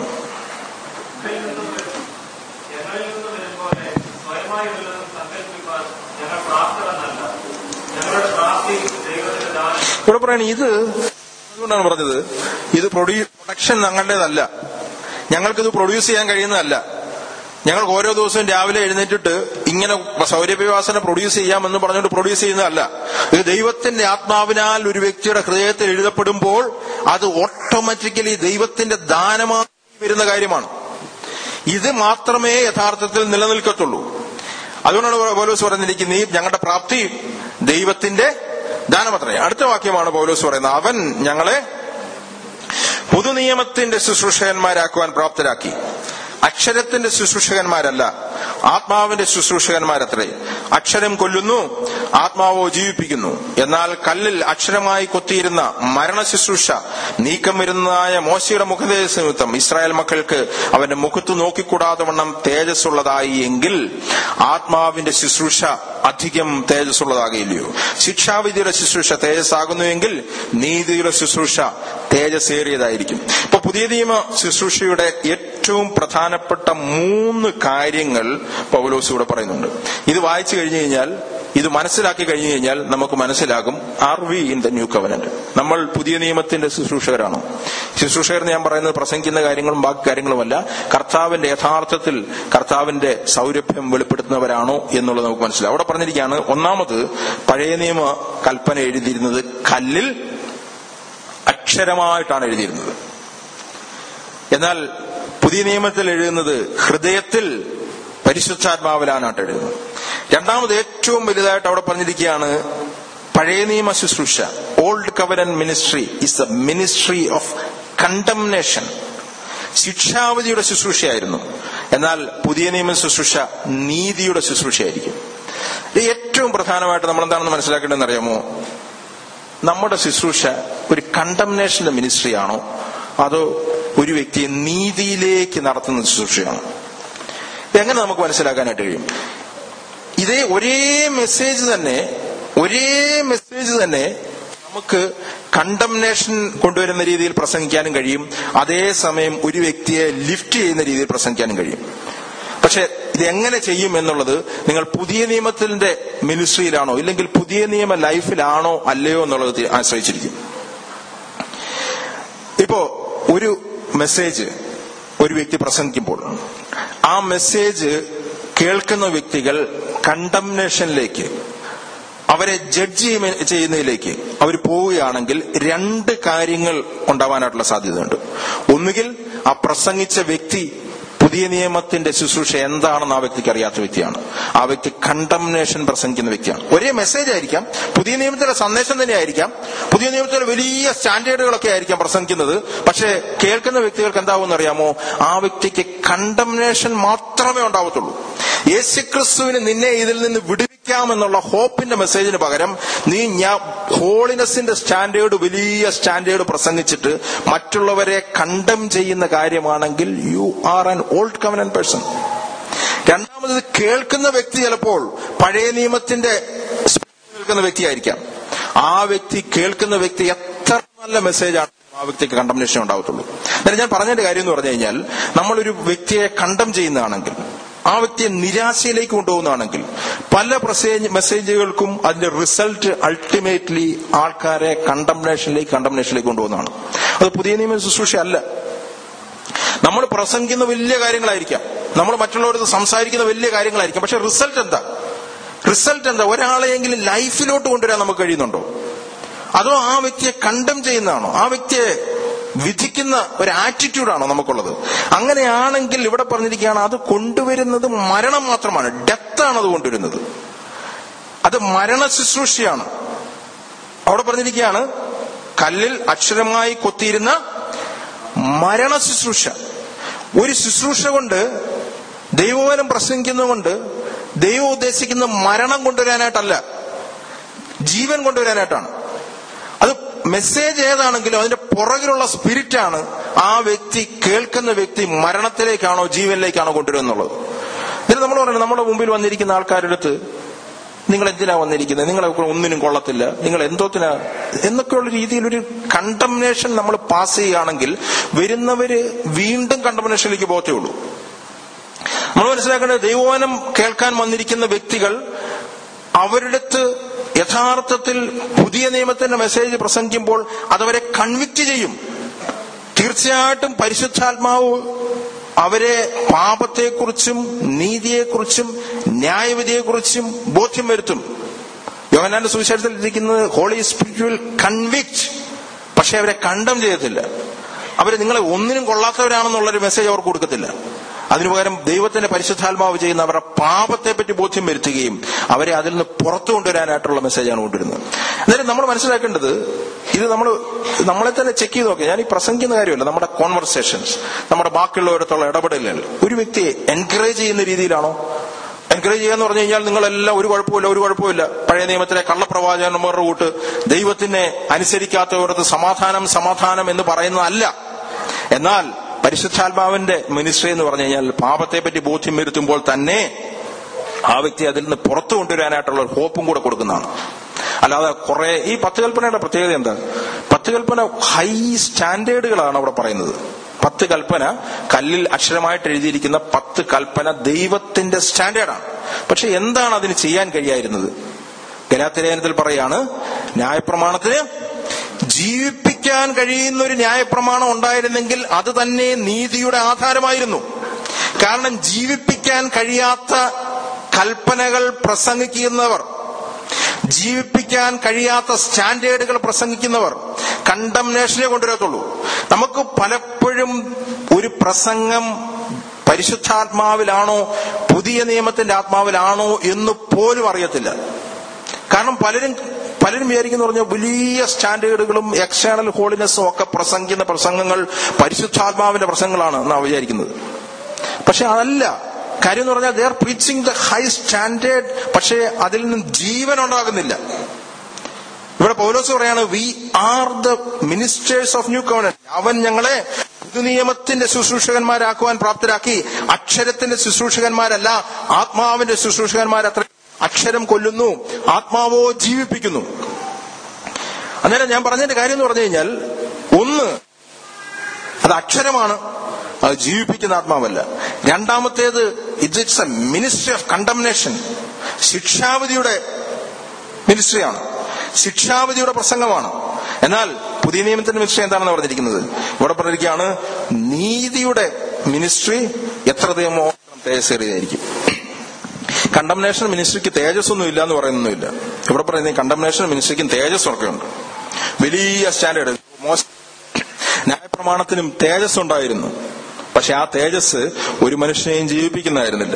S4: ഞങ്ങളിൽ നിന്ന് വരുമ്പോലെ സ്വയമായി വല്ലതും സങ്കല്പിക്കാൻ ഞങ്ങൾ പ്രാപ്തരെന്നല്ല ഞങ്ങളുടെ പ്രാപ്തി ദൈവത്തിന്റെ ദാനം
S2: ഇവിടെ പറയണ ഇത് അതുകൊണ്ടാണ് പറഞ്ഞത് ഇത് പ്രൊഡ്യൂ പ്രൊഡക്ഷൻ ഞങ്ങളുടേതല്ല ഞങ്ങൾക്കിത് പ്രൊഡ്യൂസ് ചെയ്യാൻ കഴിയുന്നതല്ല ഞങ്ങൾക്ക് ഓരോ ദിവസവും രാവിലെ എഴുന്നേറ്റിട്ട് ഇങ്ങനെ സൗരഭ്യവാസന പ്രൊഡ്യൂസ് ചെയ്യാമെന്ന് പറഞ്ഞുകൊണ്ട് പ്രൊഡ്യൂസ് ചെയ്യുന്നതല്ല ഇത് ദൈവത്തിന്റെ ആത്മാവിനാൽ ഒരു വ്യക്തിയുടെ ഹൃദയത്തിൽ എഴുതപ്പെടുമ്പോൾ അത് ഓട്ടോമാറ്റിക്കലി ദൈവത്തിന്റെ ദാനമായി വരുന്ന കാര്യമാണ് ഇത് മാത്രമേ യഥാർത്ഥത്തിൽ നിലനിൽക്കത്തുള്ളൂ അതുകൊണ്ടാണ് പൗലോസ് പറഞ്ഞിരിക്കുന്നത് ഈ ഞങ്ങളുടെ പ്രാപ്തി ദൈവത്തിന്റെ ദാനമത്രേ അടുത്ത വാക്യമാണ് പൗലോസ് പറയുന്നത് അവൻ ഞങ്ങളെ പുതുനിയമത്തിന്റെ ശുശ്രൂഷകന്മാരാക്കുവാൻ പ്രാപ്തരാക്കി അക്ഷരത്തിന്റെ ശുശ്രൂഷകന്മാരല്ല ആത്മാവിന്റെ ശുശ്രൂഷകന്മാരത്രേ അക്ഷരം കൊല്ലുന്നു ആത്മാവോ ജീവിപ്പിക്കുന്നു എന്നാൽ കല്ലിൽ അക്ഷരമായി കൊത്തിയിരുന്ന മരണ ശുശ്രൂഷ നീക്കം വരുന്നതായ മോശയുടെ മുഖദേശ നിമിത്തം ഇസ്രായേൽ മക്കൾക്ക് അവന്റെ മുഖത്ത് നോക്കിക്കൂടാതെ വണ്ണം തേജസ്സുള്ളതായി എങ്കിൽ ആത്മാവിന്റെ ശുശ്രൂഷ അധികം തേജസ്സുള്ളതാകില്ലയോ ശിക്ഷാവിധിയുടെ ശുശ്രൂഷ തേജസ്സാകുന്നുവെങ്കിൽ നീതിയുടെ ശുശ്രൂഷ തേജസ്സേറിയതായിരിക്കും ഇപ്പൊ പുതിയ നിയമ ശുശ്രൂഷയുടെ ഏറ്റവും പ്രധാനപ്പെട്ട മൂന്ന് കാര്യങ്ങൾ പൗലോസ് ഇവിടെ പറയുന്നുണ്ട് ഇത് വായിച്ചു കഴിഞ്ഞു കഴിഞ്ഞാൽ ഇത് മനസ്സിലാക്കി കഴിഞ്ഞു കഴിഞ്ഞാൽ നമുക്ക് മനസ്സിലാകും are we in the new covenant നമ്മൾ പുതിയ നിയമത്തിന്റെ ശുശ്രൂഷകരാണോ ശുശ്രൂഷകർ എന്ന് ഞാൻ പറയുന്നത് പ്രസംഗിക്കുന്ന കാര്യങ്ങളും ബാക്കി കാര്യങ്ങളുമല്ല കർത്താവിന്റെ യഥാർത്ഥത്തിൽ കർത്താവിന്റെ സൗരഭ്യം വെളിപ്പെടുത്തുന്നവരാണോ എന്നുള്ളത് നമുക്ക് മനസ്സിലാവും അവിടെ പറഞ്ഞിരിക്കുകയാണ് ഒന്നാമത് പഴയ നിയമ കൽപ്പന എഴുതിയിരുന്നത് കല്ലിൽ അക്ഷരമായിട്ടാണ് എഴുതിയിരുന്നത് എന്നാൽ പുതിയ നിയമത്തിൽ എഴുതുന്നത് ഹൃദയത്തിൽ പരിശുദ്ധാത്മാവിലാനായിട്ട് എഴുതുന്നത് രണ്ടാമത് ഏറ്റവും വലുതായിട്ട് അവിടെ പറഞ്ഞിരിക്കുകയാണ് പഴയ നിയമ ശുശ്രൂഷ ഓൾഡ് കവരൻ ministry is the ministry of condemnation ശിക്ഷാവധിയുടെ ശുശ്രൂഷയായിരുന്നു എന്നാൽ പുതിയ നിയമ ശുശ്രൂഷ നീതിയുടെ ശുശ്രൂഷയായിരിക്കും ഇത് ഏറ്റവും പ്രധാനമായിട്ട് നമ്മൾ എന്താണെന്ന് മനസ്സിലാക്കേണ്ടതെന്ന് അറിയാമോ നമ്മുടെ ശുശ്രൂഷ ഒരു കണ്ടംനേഷന്റെ മിനിസ്ട്രി ആണോ അതോ ഒരു വ്യക്തിയെ നീതിയിലേക്ക് നടത്തുന്ന ശുശ്രൂഷയാണോ എങ്ങനെ നമുക്ക് മനസ്സിലാക്കാനായിട്ട് കഴിയും ഇതേ ഒരേ മെസ്സേജ് തന്നെ ഒരേ മെസ്സേജ് തന്നെ നമുക്ക് കണ്ടംനേഷൻ കൊണ്ടുവരുന്ന രീതിയിൽ പ്രസംഗിക്കാനും കഴിയും അതേസമയം ഒരു വ്യക്തിയെ ലിഫ്റ്റ് ചെയ്യുന്ന രീതിയിൽ പ്രസംഗിക്കാനും കഴിയും പക്ഷെ ഇത് എങ്ങനെ ചെയ്യും എന്നുള്ളത് നിങ്ങൾ പുതിയ നിയമത്തിന്റെ മിനിസ്ട്രിയിലാണോ ഇല്ലെങ്കിൽ പുതിയ നിയമ ലൈഫിലാണോ അല്ലയോ എന്നുള്ളത് തി- ആശ്രയിച്ചിരിക്കും ഇപ്പോ ഒരു മെസ്സേജ് ഒരു വ്യക്തി പ്രസംഗിക്കുമ്പോൾ ആ മെസ്സേജ് കേൾക്കുന്ന വ്യക്തികൾ കണ്ടംനേഷനിലേക്ക് അവരെ ജഡ്ജ് ചെയ്യുന്നതിലേക്ക് അവർ പോവുകയാണെങ്കിൽ രണ്ട് കാര്യങ്ങൾ ഉണ്ടാവാനായിട്ടുള്ള സാധ്യതയുണ്ട് ഒന്നുകിൽ ആ പ്രസംഗിച്ച വ്യക്തി പുതിയ നിയമത്തിന്റെ ശുശ്രൂഷ എന്താണെന്ന് ആ വ്യക്തിക്ക് അറിയാത്ത വ്യക്തിയാണ് ആ വ്യക്തി കണ്ടംനേഷൻ പ്രസംഗിക്കുന്ന വ്യക്തിയാണ് ഒരേ മെസ്സേജ് ആയിരിക്കാം പുതിയ നിയമത്തിന്റെ സന്ദേശം തന്നെ ആയിരിക്കാം പുതിയ നിയമത്തിലെ വലിയ സ്റ്റാൻഡേർഡുകളൊക്കെ ആയിരിക്കാം പ്രസംഗിക്കുന്നത് പക്ഷേ കേൾക്കുന്ന വ്യക്തികൾക്ക് എന്താവുമെന്ന് അറിയാമോ ആ വ്യക്തിക്ക് കണ്ടംനേഷൻ മാത്രമേ ഉണ്ടാവത്തുള്ളൂ യേശുക്രിസ്തുവിന് നിന്നെ ഇതിൽ നിന്ന് വിടുവിക്കാമെന്നുള്ള ഹോപ്പിന്റെ മെസ്സേജിന് പകരം നീ ഞാൻ ഹോളിനെസിന്റെ സ്റ്റാൻഡേർഡ് വലിയ സ്റ്റാൻഡേർഡ് പ്രസംഗിച്ചിട്ട് മറ്റുള്ളവരെ കണ്ടം ചെയ്യുന്ന കാര്യമാണെങ്കിൽ you are an old covenant person രണ്ടാമത് ഇത് കേൾക്കുന്ന വ്യക്തി ചിലപ്പോൾ പഴയ നിയമത്തിന്റെ കേൾക്കുന്ന വ്യക്തിയായിരിക്കാം ആ വ്യക്തി കേൾക്കുന്ന വ്യക്തി എത്ര നല്ല മെസ്സേജാണ് ആ വ്യക്തിക്ക് കണ്ടംനേഷൻ ഉണ്ടാവത്തുള്ളൂ എന്നാൽ ഞാൻ പറഞ്ഞതിന്റെ കാര്യം എന്ന് പറഞ്ഞു കഴിഞ്ഞാൽ നമ്മളൊരു വ്യക്തിയെ കണ്ടം ചെയ്യുന്നതാണെങ്കിൽ ആ വ്യക്തിയെ നിരാശയിലേക്ക് കൊണ്ടുപോകുന്നതാണെങ്കിൽ പല പ്രസേജ് മെസ്സേജുകൾക്കും അതിന്റെ റിസൾട്ട് അൾട്ടിമേറ്റ്ലി ആൾക്കാരെ കണ്ടംനേഷനിലേക്ക് കണ്ടംനേഷനിലേക്ക് കൊണ്ടുപോകുന്നതാണ് അത് പുതിയ നിയമ ശുശ്രൂഷ അല്ല നമ്മൾ പ്രസംഗിക്കുന്ന വലിയ കാര്യങ്ങളായിരിക്കാം നമ്മൾ മറ്റുള്ളവർക്ക് സംസാരിക്കുന്ന വലിയ കാര്യങ്ങളായിരിക്കാം പക്ഷെ റിസൾട്ട് എന്താ റിസൾട്ട് എന്താ ഒരാളെയെങ്കിലും ലൈഫിലോട്ട് കൊണ്ടുവരാൻ നമുക്ക് കഴിയുന്നുണ്ടോ അതോ ആ വ്യക്തിയെ കണ്ടം ചെയ്യുന്നതാണോ ആ വ്യക്തിയെ വിധിക്കുന്ന ഒരു ആറ്റിറ്റ്യൂഡാണോ നമുക്കുള്ളത് അങ്ങനെയാണെങ്കിൽ ഇവിടെ പറഞ്ഞിരിക്കുകയാണ് അത് കൊണ്ടുവരുന്നത് മരണം മാത്രമാണ് ഡെത്താണ് അത് കൊണ്ടുവരുന്നത് അത് മരണ ശുശ്രൂഷയാണ് അവിടെ പറഞ്ഞിരിക്കുകയാണ് കല്ലിൽ അക്ഷരമായി കൊത്തിയിരുന്ന മരണ ശുശ്രൂഷ ഒരു ശുശ്രൂഷ കൊണ്ട് ദൈവവനം പ്രസംഗിക്കുന്നതുകൊണ്ട് ദൈവം ഉദ്ദേശിക്കുന്ന മരണം കൊണ്ടുവരാനായിട്ടല്ല ജീവൻ കൊണ്ടുവരാനായിട്ടാണ് അത് മെസ്സേജ് ഏതാണെങ്കിലും അതിന്റെ പുറകിലുള്ള സ്പിരിറ്റാണ് ആ വ്യക്തി കേൾക്കുന്ന വ്യക്തി മരണത്തിലേക്കാണോ ജീവനിലേക്കാണോ കൊണ്ടുവരുന്നുള്ളത് എന്നിട്ട് നമ്മൾ പറയുന്നത് നമ്മുടെ മുമ്പിൽ വന്നിരിക്കുന്ന ആൾക്കാരുടെ അടുത്ത് നിങ്ങൾ എന്തിനാ വന്നിരിക്കുന്നത് നിങ്ങളെ ഒന്നിനും കൊള്ളത്തില്ല നിങ്ങൾ എന്തോത്തിനാ എന്നൊക്കെയുള്ള രീതിയിൽ ഒരു കണ്ടംനേഷൻ നമ്മൾ പാസ് ചെയ്യുകയാണെങ്കിൽ വരുന്നവര് വീണ്ടും കണ്ടംനേഷനിലേക്ക് പോകത്തേ ഉള്ളൂ നമ്മൾ മനസ്സിലാക്കേണ്ടത് ദൈവവനം കേൾക്കാൻ വന്നിരിക്കുന്ന വ്യക്തികൾ അവരുടെ അടുത്ത് യഥാർത്ഥത്തിൽ പുതിയ നിയമത്തിന്റെ മെസ്സേജ് പ്രസംഗിക്കുമ്പോൾ അതവരെ കൺവിക്റ്റ് ചെയ്യും തീർച്ചയായിട്ടും പരിശുദ്ധാത്മാവ് അവരെ പാപത്തെക്കുറിച്ചും നീതിയെക്കുറിച്ചും ന്യായവിധിയെക്കുറിച്ചും ബോധ്യം വരുത്തും യോഹനാന്റെ സുവിശേഷത്തിൽ ഇരിക്കുന്നത് ഹോളി സ്പിരിറ്റ് വിൽ കൺവിക്റ്റ് പക്ഷെ അവരെ കണ്ടം ചെയ്യത്തില്ല അവരെ നിങ്ങളെ ഒന്നിനും കൊള്ളാത്തവരാണെന്നുള്ളൊരു മെസ്സേജ് അവർക്ക് കൊടുക്കത്തില്ല അതിനു പകരം ദൈവത്തിന്റെ പരിശുദ്ധാത്മാവ് ചെയ്യുന്ന അവരുടെ പാപത്തെ പറ്റി ബോധ്യം വരുത്തുകയും അവരെ അതിൽ നിന്ന് പുറത്തു കൊണ്ടുവരാനായിട്ടുള്ള മെസ്സേജാണ് കൊണ്ടുവരുന്നത് എന്നാലും നമ്മൾ മനസ്സിലാക്കേണ്ടത് ഇത് നമ്മൾ നമ്മളെ തന്നെ ചെക്ക് ചെയ്ത് നോക്കുക ഞാൻ ഈ പ്രസംഗിക്കുന്ന കാര്യമല്ല നമ്മുടെ കോൺവെർസേഷൻസ് നമ്മുടെ ബാക്കിയുള്ളവരത്തുള്ള ഇടപെടലുകൾ ഒരു വ്യക്തിയെ എൻകറേജ് ചെയ്യുന്ന രീതിയിലാണോ എൻകറേജ് ചെയ്യാന്ന് പറഞ്ഞു കഴിഞ്ഞാൽ നിങ്ങളെല്ലാം ഒരു കുഴപ്പമില്ല ഒരു കുഴപ്പമില്ല പഴയ നിയമത്തിലെ കള്ളപ്രവാചകന്മാരുടെ കൂട്ട് ദൈവത്തിനെ അനുസരിക്കാത്തവർക്ക് സമാധാനം സമാധാനം എന്ന് പറയുന്നതല്ല എന്നാൽ പരിശുദ്ധാത്മാവിന്റെ മിനിസ്ട്രി എന്ന് പറഞ്ഞു കഴിഞ്ഞാൽ പാപത്തെ പറ്റി ബോധ്യം വരുത്തുമ്പോൾ തന്നെ ആ വ്യക്തി അതിൽ നിന്ന് പുറത്തു കൊണ്ടുവരാനായിട്ടുള്ള ഒരു ഹോപ്പും കൂടെ കൊടുക്കുന്നതാണ് അല്ലാതെ കുറെ ഈ പത്ത് കൽപ്പനയുടെ പ്രത്യേകത എന്താ പത്ത് കൽപ്പന ഹൈ സ്റ്റാൻഡേർഡുകളാണ് അവിടെ പറയുന്നത് പത്ത് കൽപ്പന കല്ലിൽ അക്ഷരമായിട്ട് എഴുതിയിരിക്കുന്ന പത്ത് കൽപ്പന ദൈവത്തിന്റെ സ്റ്റാൻഡേർഡാണ് പക്ഷെ എന്താണ് അതിന് ചെയ്യാൻ കഴിയായിരുന്നത് ഗലാത്തിലേനത്തിൽ പറയാണ് ന്യായപ്രമാണത്തിന് ജീവിപ്പിക്കാൻ കഴിയുന്ന ഒരു ന്യായപ്രമാണം ഉണ്ടായിരുന്നെങ്കിൽ അത് തന്നെ നീതിയുടെ ആധാരമായിരുന്നു കാരണം ജീവിപ്പിക്കാൻ കഴിയാത്ത കൽപ്പനകൾ പ്രസംഗിക്കുന്നവർ ജീവിപ്പിക്കാൻ കഴിയാത്ത സ്റ്റാൻഡേർഡുകൾ പ്രസംഗിക്കുന്നവർ കണ്ടംനേഷനെ കൊണ്ടുവരത്തുള്ളൂ നമുക്ക് പലപ്പോഴും ഒരു പ്രസംഗം പരിശുദ്ധാത്മാവിലാണോ പുതിയ നിയമത്തിന്റെ ആത്മാവിലാണോ എന്ന് പോലും അറിയത്തില്ല കാരണം പലരും പലരും വിചാരിക്കുന്ന പറഞ്ഞാൽ വലിയ സ്റ്റാൻഡേർഡുകളും എക്സ്റ്റേണൽ ഹോളിനെസ്സും ഒക്കെ പ്രസംഗിക്കുന്ന പ്രസംഗങ്ങൾ പരിശുദ്ധാത്മാവിന്റെ പ്രസംഗങ്ങളാണ് എന്നാണ് വിചാരിക്കുന്നത് പക്ഷെ അതല്ല കാര്യം എന്ന് പറഞ്ഞാൽ they are preaching the high standard പക്ഷേ അതിൽ നിന്ന് ജീവൻ ഉണ്ടാകുന്നില്ല ഇവിടെ പൗലോസ് പറയാണ് we are the ministers of new covenant അവൻ ഞങ്ങളെ പുതുനിയമത്തിന്റെ ശുശ്രൂഷകന്മാരാക്കുവാൻ പ്രാപ്തരാക്കി അക്ഷരത്തിന്റെ ശുശ്രൂഷകന്മാരല്ല ആത്മാവിന്റെ ശുശ്രൂഷകന്മാരത്ര അക്ഷരം കൊല്ലുന്നു ആത്മാവോ ജീവിപ്പിക്കുന്നു അന്നേരം ഞാൻ പറഞ്ഞതിന്റെ കാര്യം എന്ന് പറഞ്ഞു കഴിഞ്ഞാൽ ഒന്ന് അത് അക്ഷരമാണ് അത് ജീവിപ്പിക്കുന്ന ആത്മാവല്ല രണ്ടാമത്തേത് it's a ministry of condemnation ശിക്ഷാവിധിയുടെ മിനിസ്ട്രിയാണ് ശിക്ഷാവിധിയുടെ പ്രസംഗമാണ് എന്നാൽ പുതിയ നിയമത്തിന്റെ മിനിസ്ട്രി എന്താണെന്ന് പറഞ്ഞിരിക്കുന്നത് ഇവിടെ പറഞ്ഞിരിക്കുകയാണ് നീതിയുടെ മിനിസ്ട്രി എത്ര തേമോ തേജസ്സേറിയതായിരിക്കും കണ്ടംനേഷൻ മിനിസ്ട്രിക്ക് തേജസ് ഒന്നും ഇല്ല എന്ന് പറയുന്നൊന്നുമില്ല ഇവിടെ പറയുന്നത് കണ്ടംനേഷൻ മിനിസ്ട്രിക്കും തേജസ് ഒക്കെ ഉണ്ട് വലിയ സ്റ്റാൻഡേർഡ് മോശം ന്യായപ്രമാണത്തിനും തേജസ് ഉണ്ടായിരുന്നു പക്ഷെ ആ തേജസ് ഒരു മനുഷ്യനെയും ജീവിപ്പിക്കുന്നതായിരുന്നില്ല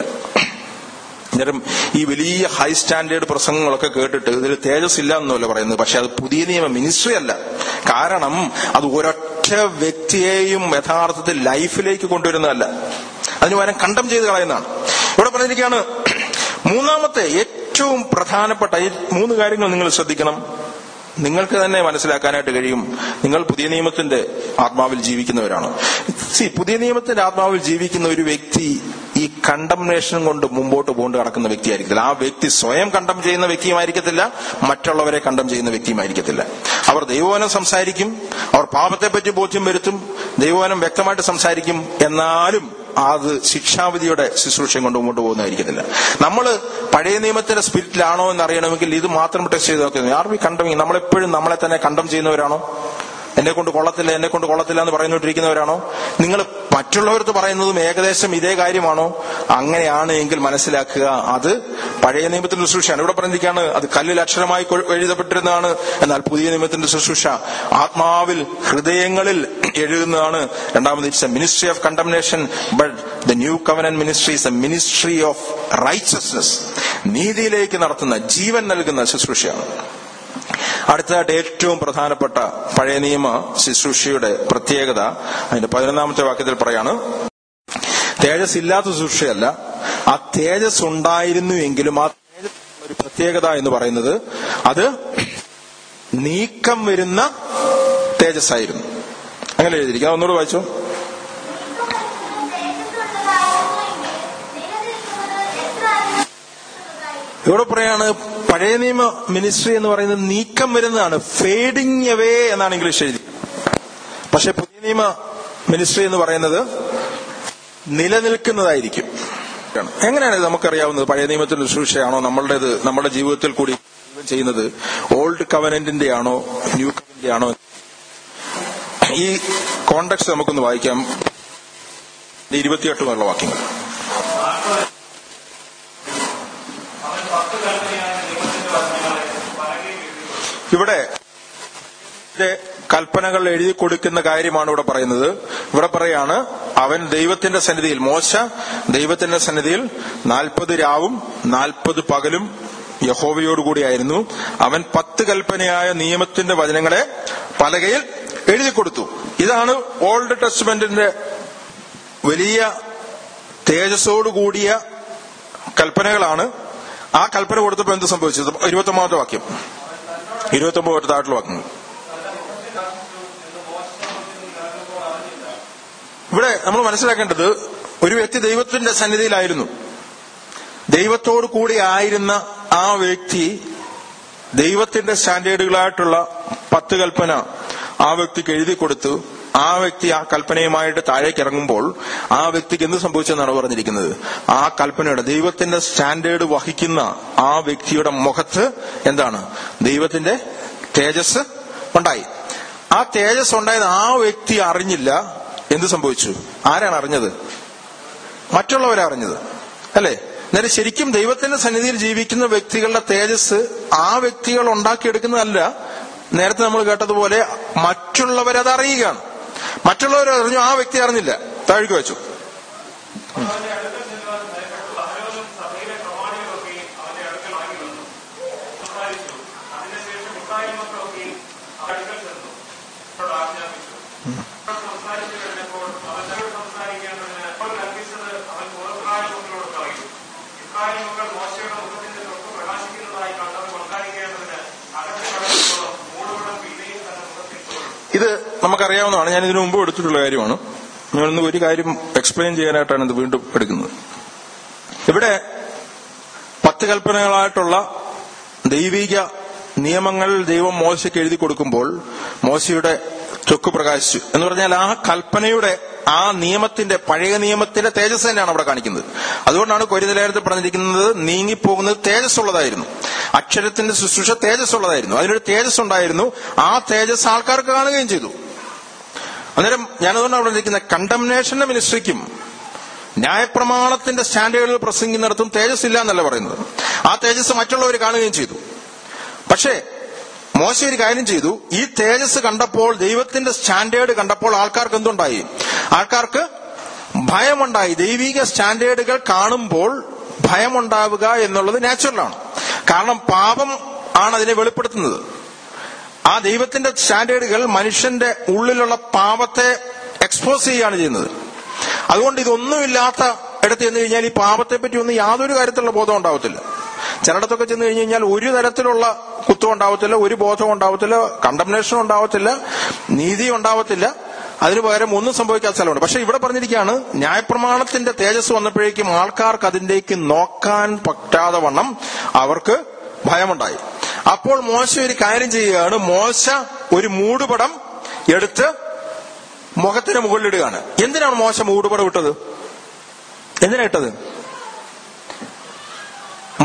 S2: അന്നേരം ഈ വലിയ ഹൈ സ്റ്റാൻഡേർഡ് പ്രസംഗങ്ങളൊക്കെ കേട്ടിട്ട് ഇതിൽ തേജസ് ഇല്ല എന്നല്ല പറയുന്നത് പക്ഷെ അത് പുതിയ നിയമ മിനിസ്ട്രി അല്ല കാരണം അത് ഒരൊറ്റ വ്യക്തിയെയും യഥാർത്ഥത്തിൽ ലൈഫിലേക്ക് കൊണ്ടുവരുന്നതല്ല അതിന് പകരം കണ്ടം ചെയ്ത് കളയുന്നതാണ് ഇവിടെ പറഞ്ഞിരിക്കുകയാണ് മൂന്നാമത്തെ ഏറ്റവും പ്രധാനപ്പെട്ട ഈ മൂന്ന് കാര്യങ്ങൾ നിങ്ങൾ ശ്രദ്ധിക്കണം നിങ്ങൾക്ക് തന്നെ മനസ്സിലാക്കാനായിട്ട് കഴിയും നിങ്ങൾ പുതിയ നിയമത്തിന്റെ ആത്മാവിൽ ജീവിക്കുന്നവരാണ് സി പുതിയ നിയമത്തിന്റെ ആത്മാവിൽ ജീവിക്കുന്ന ഒരു വ്യക്തി ഈ കണ്ടംനേഷൻ കൊണ്ട് മുമ്പോട്ട് പോകൊണ്ട് നടക്കുന്ന വ്യക്തിയായിരിക്കത്തില്ല ആ വ്യക്തി സ്വയം കണ്ടം ചെയ്യുന്ന വ്യക്തിയുമായിരിക്കത്തില്ല മറ്റുള്ളവരെ കണ്ടം ചെയ്യുന്ന വ്യക്തിയുമായിരിക്കത്തില്ല അവർ ദൈവവനം സംസാരിക്കും അവർ പാപത്തെപ്പറ്റി ബോധ്യം വരുത്തും ദൈവവനം വ്യക്തമായിട്ട് സംസാരിക്കും എന്നാലും അത് ശിക്ഷാവിധിയുടെ ശുശ്രൂഷയും കൊണ്ട് മുമ്പോട്ട് പോകുന്നതായിരിക്കത്തില്ല നമ്മൾ പഴയ നിയമത്തിന്റെ സ്പിരിറ്റിലാണോ എന്ന് അറിയണമെങ്കിൽ ഇത് മാത്രം ടെസ്റ്റ് ചെയ്ത് നോക്കുന്നത് ആർ വി കണ്ടമിങ് നമ്മളെപ്പോഴും നമ്മളെ തന്നെ കണ്ടം ചെയ്യുന്നവരാണോ എന്നെ കൊണ്ട് കൊള്ളത്തില്ല എന്നെ കൊണ്ട് കൊള്ളത്തില്ല എന്ന് പറഞ്ഞുകൊണ്ടിരിക്കുന്നവരാണോ നിങ്ങൾ മറ്റുള്ളവർക്ക് പറയുന്നതും ഏകദേശം ഇതേ കാര്യമാണോ അങ്ങനെയാണ് എങ്കിൽ മനസ്സിലാക്കുക അത് പഴയ നിയമത്തിന്റെ ശുശ്രൂഷയാണ് ഇവിടെ പറഞ്ഞിരിക്കുകയാണ് അത് കല്ലിൽ അക്ഷരമായി കൊ- എഴുതപ്പെട്ടിരുന്നതാണ് എന്നാൽ പുതിയ നിയമത്തിന്റെ ശുശ്രൂഷ ആത്മാവിൽ ഹൃദയങ്ങളിൽ എഴുതുന്നതാണ് രണ്ടാമത് it's a ministry of condemnation but the new covenant ministry is a ministry of righteousness നീതിയിലേക്ക് നടത്തുന്ന ജീവൻ നൽകുന്ന ശുശ്രൂഷയാണ് അടുത്തതായിട്ട് ഏറ്റവും പ്രധാനപ്പെട്ട പഴയ നിയമ ശുശ്രൂഷയുടെ പ്രത്യേകത അതിന്റെ പതിനൊന്നാമത്തെ വാക്യത്തിൽ പറയാണ് തേജസ് ഇല്ലാത്ത ശുശ്രൂഷയല്ല ആ തേജസ് ഉണ്ടായിരുന്നു എങ്കിലും ആ തേജസ് ഒരു പ്രത്യേകത എന്ന് പറയുന്നത് അത് നീക്കം വരുന്ന തേജസ്സായിരുന്നു അങ്ങനെ എഴുതിയിരിക്കും ഒന്നുകൂടെ വായിച്ചോ ഇവിടെ പറയാണ് പഴയ നിയമ മിനിസ്ട്രി എന്ന് പറയുന്നത് നീക്കം വരുന്നതാണ് ഫേഡിങ് അവേ എന്നാണ് ഇംഗ്ലീഷ് എഴുതി പക്ഷെ പുതിയ നിയമ മിനിസ്ട്രി എന്ന് പറയുന്നത് നിലനിൽക്കുന്നതായിരിക്കും എങ്ങനെയാണ് ഇത് നമുക്കറിയാവുന്നത് പഴയ നിയമത്തിന്റെ ശുശ്രൂഷയാണോ നമ്മളുടേത് നമ്മുടെ ജീവിതത്തിൽ കൂടി ജീവൻ ചെയ്യുന്നത് ഓൾഡ് കവനന്റിന്റെ ആണോ ന്യൂ കവനന്റിന്റെ ആണോ ഈ കോണ്ടക്സ്റ്റ് നമുക്കൊന്ന് വായിക്കാം ഇരുപത്തിയെട്ട് മുതലുള്ള വാക്യങ്ങൾ
S4: അവൻ പത്ത് കൽപ്പനയായ നിയമത്തിന്റെ വചനങ്ങളെ പലകയിൽ എഴുതി
S2: ഇവിടെ ഇതിന്റെ കൽപ്പനകൾ എഴുതി കൊടുക്കുന്ന കാര്യമാണ് ഇവിടെ പറയുന്നത് ഇവിടെ പറയാണ് അവൻ ദൈവത്തിന്റെ സന്നിധിയിൽ മോശ ദൈവത്തിന്റെ സന്നിധിയിൽ നാൽപ്പത് രാവും നാൽപ്പത് പകലും യഹോവയോടുകൂടിയായിരുന്നു അവൻ പത്ത് കൽപ്പനയായ നിയമത്തിന്റെ വചനങ്ങളെ പലകയിൽ എഴുതി കൊടുത്തു ഇതാണ് ഓൾഡ് ടെസ്റ്റ്മെന്റിന്റെ വലിയ തേജസ്സോടുകൂടിയ കൽപ്പനകളാണ് ആ കൽപ്പന കൊടുത്തപ്പോൾ എന്ത് സംഭവിച്ചത് ഇരുപത്തി ഒമ്പതാമത്തെ വാക്യം ഇരുപത്തി ഒമ്പത് താഴെയുള്ള വാക്യങ്ങൾ ഇവിടെ നമ്മൾ മനസ്സിലാക്കേണ്ടത് ഒരു വ്യക്തി ദൈവത്തിന്റെ സന്നിധിയിലായിരുന്നു ദൈവത്തോടു കൂടി ആയിരുന്ന ആ വ്യക്തി ദൈവത്തിന്റെ സ്റ്റാൻഡേർഡുകളായിട്ടുള്ള പത്ത് കൽപ്പന ആ വ്യക്തിക്ക് എഴുതി കൊടുത്തു ആ വ്യക്തി ആ കൽപ്പനയുമായിട്ട് താഴേക്ക് ഇറങ്ങുമ്പോൾ ആ വ്യക്തിക്ക് എന്ത് സംഭവിച്ചെന്നാണ് പറഞ്ഞിരിക്കുന്നത് ആ കൽപ്പനയുടെ ദൈവത്തിന്റെ സ്റ്റാൻഡേർഡ് വഹിക്കുന്ന ആ വ്യക്തിയുടെ മുഖത്ത് എന്താണ് ദൈവത്തിന്റെ തേജസ് ഉണ്ടായി ആ തേജസ് ഉണ്ടായത് ആ വ്യക്തി അറിഞ്ഞില്ല എന്ത് സംഭവിച്ചു ആരാണ് അറിഞ്ഞത് മറ്റുള്ളവരെ അറിഞ്ഞത് അല്ലേ എന്നാലും ശരിക്കും ദൈവത്തിന്റെ സന്നിധിയിൽ ജീവിക്കുന്ന വ്യക്തികളുടെ തേജസ് ആ വ്യക്തികൾ ഉണ്ടാക്കിയെടുക്കുന്നതല്ല നേരത്തെ നമ്മൾ കേട്ടതുപോലെ മറ്റുള്ളവരത് അറിയുകയാണ് മറ്റുള്ളവർ അറിഞ്ഞു ആ വ്യക്തി അറിഞ്ഞില്ല താഴ്ക്ക് വെച്ചു
S4: അവന്റെ അടുക്കൽ ചെല്ലുവാൻ ഭയപ്പെട്ടു അഹരോനും സഭയിലെ പ്രമാണികളൊക്കെയും അവന്റെ അടുക്കൽ വാങ്ങി വന്നു സംസാരിച്ചു അതിനുശേഷം ഇസ്രായേൽ മക്കളൊക്കെയും അവന്റെ അടുക്കൽ ചെന്നു അവരോട് ആജ്ഞാപിച്ചു അവർ സംസാരിച്ചു കഴിഞ്ഞപ്പോൾ അവൻ തന്നോട് സംസാരിക്കേണ്ടതിന് അപ്പോൾ കൽപ്പിച്ചത് അവൻ പുറത്രായ മക്കളോട് പറയും ഇസ്രായേൽ മക്കൾ മോശയുടെ മുഖത്തിന്റെ തൊട്ട് പ്രകാശിക്കുന്നതായി കണ്ടത് സംസാരിക്കേണ്ടതിന് അകത്ത് കടന്നോളം മൂടുപടം പിന്നെയും തന്റെ മുഖത്തിൽ തോന്നും
S2: ഇത് നമുക്കറിയാവുന്നതാണ് ഞാൻ ഇതിനു മുമ്പ് എടുത്തിട്ടുള്ള കാര്യമാണ് ഞാനൊന്ന് ഒരു കാര്യം എക്സ്പ്ലെയിൻ ചെയ്യാനായിട്ടാണ് ഇത് വീണ്ടും എടുക്കുന്നത് ഇവിടെ പത്ത് കൽപ്പനകളായിട്ടുള്ള ദൈവിക നിയമങ്ങൾ ദൈവം മോശയ്ക്ക് എഴുതി കൊടുക്കുമ്പോൾ മോശയുടെ ചൊക്ക് പ്രകാശിച്ചു എന്ന് പറഞ്ഞാൽ ആ കൽപ്പനയുടെ ആ നിയമത്തിന്റെ പഴയ നിയമത്തിന്റെ തേജസ് തന്നെയാണ് അവിടെ കാണിക്കുന്നത് അതുകൊണ്ടാണ് കൊരിതലേരത്തിൽ പറഞ്ഞിരിക്കുന്നത് നീങ്ങിപ്പോകുന്നത് തേജസ് ഉള്ളതായിരുന്നു അക്ഷരത്തിന്റെ ശുശ്രൂഷ തേജസ് ഉള്ളതായിരുന്നു അതിനൊരു തേജസ് ഉണ്ടായിരുന്നു ആ തേജസ് ആൾക്കാർക്ക് കാണുകയും ചെയ്തു അന്നേരം ഞാനതുകൊണ്ടാണ് അവിടെ ഇരിക്കുന്നത് കണ്ടംനേഷന്റെ മിനിസ്ട്രിക്കും ന്യായപ്രമാണത്തിന്റെ സ്റ്റാൻഡേർഡിൽ പ്രസംഗിക്കുന്നിടത്തും തേജസ് ഇല്ല എന്നല്ല പറയുന്നത് ആ തേജസ് മറ്റുള്ളവർ കാണുകയും ചെയ്തു പക്ഷേ മോശ ഒരു കാര്യം ചെയ്തു ഈ തേജസ് കണ്ടപ്പോൾ ദൈവത്തിന്റെ സ്റ്റാൻഡേർഡ് കണ്ടപ്പോൾ ആൾക്കാർക്ക് എന്തുണ്ടായി ആൾക്കാർക്ക് ഭയമുണ്ടായി ദൈവിക സ്റ്റാൻഡേർഡുകൾ കാണുമ്പോൾ ഭയമുണ്ടാവുക എന്നുള്ളത് നാച്ചുറലാണ് കാരണം പാപം ആണ് അതിനെ വെളിപ്പെടുത്തുന്നത് ആ ദൈവത്തിന്റെ സ്റ്റാൻഡേർഡുകൾ മനുഷ്യന്റെ ഉള്ളിലുള്ള പാപത്തെ എക്സ്പോസ് ചെയ്യുകയാണ് ചെയ്യുന്നത് അതുകൊണ്ട് ഇതൊന്നുമില്ലാത്ത ഇടത്ത് ചെന്ന് കഴിഞ്ഞാൽ ഈ പാപത്തെ പറ്റി ഒന്നും യാതൊരു കാര്യത്തിലുള്ള ബോധം ഉണ്ടാവത്തില്ല ചിലയിടത്തൊക്കെ ചെന്ന് കഴിഞ്ഞ് കഴിഞ്ഞാൽ ഒരു തരത്തിലുള്ള കുത്തം ഉണ്ടാവത്തില്ല ഒരു ബോധം ഉണ്ടാവത്തില്ല കണ്ടംനേഷൻ ഉണ്ടാവത്തില്ല നീതി ഉണ്ടാവത്തില്ല അതിനു പകരം ഒന്നും സംഭവിക്കാത്ത സ്ഥലമുണ്ട് പക്ഷെ ഇവിടെ പറഞ്ഞിരിക്കുകയാണ് ന്യായപ്രമാണത്തിന്റെ തേജസ് വന്നപ്പോഴേക്കും ആൾക്കാർക്ക് അതിലേക്ക് നോക്കാൻ പറ്റാതെ വണ്ണം അവർക്ക് ഭയമുണ്ടായി അപ്പോൾ മോശ ഒരു കാര്യം ചെയ്യുകയാണ് മോശ ഒരു മൂടുപടം എടുത്ത് മുഖത്തിന് മുകളിലിടുകയാണ് എന്തിനാണ് മോശ മൂടുപടം ഇട്ടത് എന്തിനാ ഇട്ടത്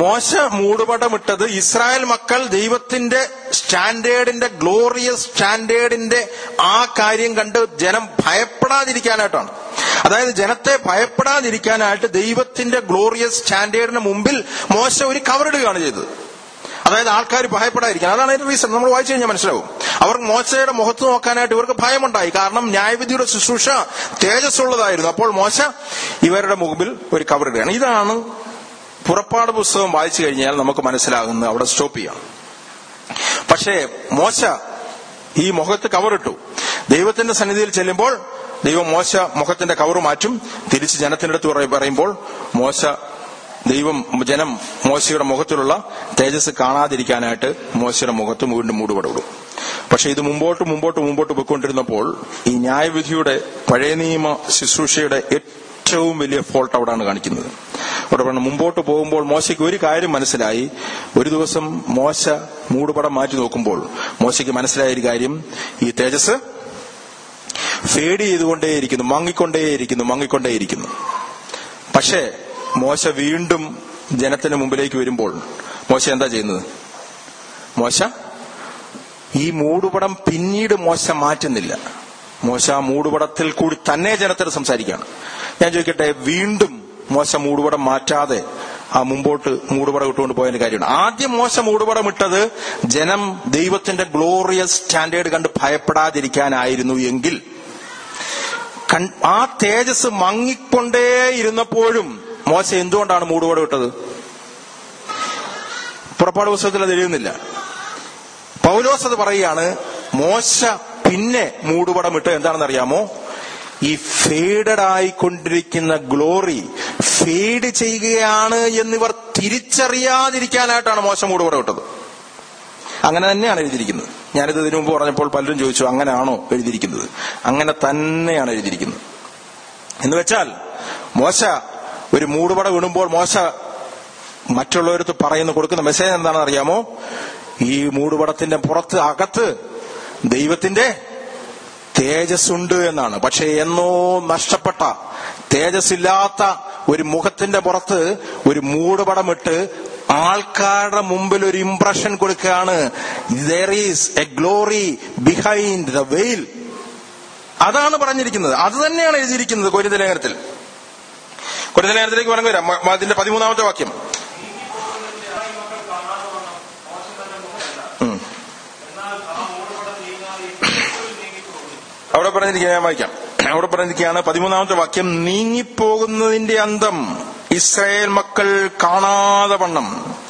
S2: മോശ മൂടുപടമിട്ടത് ഇസ്രായേൽ മക്കൾ ദൈവത്തിന്റെ സ്റ്റാൻഡേർഡിന്റെ ഗ്ലോറിയസ് സ്റ്റാൻഡേർഡിന്റെ ആ കാര്യം കണ്ട് ജനം ഭയപ്പെടാതിരിക്കാനായിട്ടാണ് അതായത് ജനത്തെ ഭയപ്പെടാതിരിക്കാനായിട്ട് ദൈവത്തിന്റെ ഗ്ലോറിയസ് സ്റ്റാൻഡേർഡിന് മുമ്പിൽ മോശ ഒരു കവറിടുകയാണ് ചെയ്തത് അതായത് ആൾക്കാർ ഭയപ്പെടാതിരിക്കാൻ അതാണ് അതിന്റെ റീസൺ നമ്മൾ വായിച്ചു കഴിഞ്ഞാൽ മനസ്സിലാവും അവർ മോശയുടെ മുഖത്ത് നോക്കാനായിട്ട് ഇവർക്ക് ഭയമുണ്ടായി കാരണം ന്യായവിധിയുടെ ശുശ്രൂഷ തേജസ്സുള്ളതായിരുന്നു അപ്പോൾ മോശ ഇവരുടെ മുമ്പിൽ ഒരു കവറിടുകയാണ് ഇതാണ് പുറപ്പാട് പുസ്തകം വായിച്ചു കഴിഞ്ഞാൽ നമുക്ക് മനസ്സിലാകുന്നത് അവിടെ സ്റ്റോപ്പ് ചെയ്യാം പക്ഷേ മോശ ഈ മുഖത്ത് കവറിട്ടു ദൈവത്തിന്റെ സന്നിധിയിൽ ചെല്ലുമ്പോൾ ദൈവം മോശ മുഖത്തിന്റെ കവറ് മാറ്റും തിരിച്ച് ജനത്തിന്റെ അടുത്ത് പറയ- പറയുമ്പോൾ മോശ ദൈവം ജനം മോശയുടെ മുഖത്തിലുള്ള തേജസ് കാണാതിരിക്കാനായിട്ട് മോശയുടെ മുഖത്ത് വീണ്ടും മൂടുപടവിടും പക്ഷെ ഇത് മുമ്പോട്ട് മുമ്പോട്ട് മുമ്പോട്ട് പോയിക്കൊണ്ടിരുന്നപ്പോൾ ഈ ന്യായവിധിയുടെ പഴയ നിയമ ശുശ്രൂഷയുടെ ഏറ്റവും വലിയ ഫോൾട്ട് അവിടാണ് കാണിക്കുന്നത് അവിടെ പറഞ്ഞു മുമ്പോട്ട് പോകുമ്പോൾ മോശയ്ക്ക് ഒരു കാര്യം മനസ്സിലായി ഒരു ദിവസം മോശ മൂടുപടം മാറ്റി നോക്കുമ്പോൾ മോശയ്ക്ക് മനസ്സിലായ ഒരു കാര്യം ഈ തേജസ് ഫേഡ് ചെയ്തുകൊണ്ടേയിരിക്കുന്നു മങ്ങിക്കൊണ്ടേയിരിക്കുന്നു മങ്ങിക്കൊണ്ടേയിരിക്കുന്നു പക്ഷേ മോശ വീണ്ടും ജനത്തിന് മുമ്പിലേക്ക് വരുമ്പോൾ മോശ എന്താ ചെയ്യുന്നത് മോശ ഈ മൂടുപടം പിന്നീട് മോശ മാറ്റുന്നില്ല മോശ ആ മൂടുപടത്തിൽ കൂടി തന്നെ ജനത്തോട് സംസാരിക്കുകയാണ് ഞാൻ ചോദിക്കട്ടെ വീണ്ടും മോശ മൂടുപടം മാറ്റാതെ ആ മുമ്പോട്ട് മൂടുപടം ഇട്ടുകൊണ്ട് പോയതിന്റെ കാര്യമാണ് ആദ്യം മോശ മൂടുപടം ഇട്ടത് ജനം ദൈവത്തിന്റെ ഗ്ലോറിയസ് സ്റ്റാൻഡേർഡ് കണ്ട് ഭയപ്പെടാതിരിക്കാനായിരുന്നു എങ്കിൽ കൺ- ആ തേജസ് മങ്ങിക്കൊണ്ടേയിരുന്നപ്പോഴും മോശ എന്തുകൊണ്ടാണ് മൂടുപടം ഇട്ടത് പുറപ്പാട് പുസ്തകത്തിൽ അത് എഴുതുന്നില്ല പൗലോസ് അത് പറയുകയാണ് മോശ പിന്നെ മൂടുപടം ഇട്ട് എന്താണെന്ന് അറിയാമോ ഈ ഫേഡഡ് ആയിക്കൊണ്ടിരിക്കുന്ന ഗ്ലോറി ഫേഡ് ചെയ്യുകയാണ് എന്നിവർ തിരിച്ചറിയാതിരിക്കാനായിട്ടാണ് മോശ മൂടുപടം ഇട്ടത് അങ്ങനെ തന്നെയാണ് എഴുതിയിരിക്കുന്നത് ഞാനിത് ഇതിനു മുമ്പ് പറഞ്ഞപ്പോൾ പലരും ചോദിച്ചു അങ്ങനെയാണോ എഴുതിയിരിക്കുന്നത് അങ്ങനെ തന്നെയാണ് എഴുതിയിരിക്കുന്നത് എന്ന് വെച്ചാൽ മോശ ഒരു മൂടുപടം ഇടുമ്പോൾ മോശ മറ്റുള്ളവരത്ത് പറയുന്ന കൊടുക്കുന്ന മെസ്സേജ് എന്താണെന്ന് അറിയാമോ ഈ മൂടുപടത്തിന്റെ പുറത്ത് അകത്ത് ദൈവത്തിന്റെ തേജസ് ഉണ്ട് എന്നാണ് പക്ഷെ എന്നോ നഷ്ടപ്പെട്ട തേജസ്സില്ലാത്ത ഒരു മുഖത്തിന്റെ പുറത്ത് ഒരു മൂടുപടമിട്ട് ആൾക്കാരുടെ മുമ്പിൽ ഒരു ഇംപ്രഷൻ കൊടുക്കുകയാണ് there is a glory behind the veil അതാണ് പറഞ്ഞിരിക്കുന്നത് അത് തന്നെയാണ് എഴുതിയിരിക്കുന്നത് കൊരിന്ത ലേഖനത്തിൽ കൊരിന്ത ലേഖനത്തിലേക്ക് പറഞ്ഞു വരാം മ- അതിന്റെ പതിമൂന്നാമത്തെ വാക്യം ഉം. അവിടെ പറഞ്ഞിരിക്കുക ഞാൻ വായിക്കാം അവിടെ പറഞ്ഞിരിക്കുകയാണ് പതിമൂന്നാമത്തെ വാക്യം നീങ്ങിപ്പോകുന്നതിന്റെ അന്തം ഇസ്രായേൽ മക്കൾ കാണാതെ വണ്ണം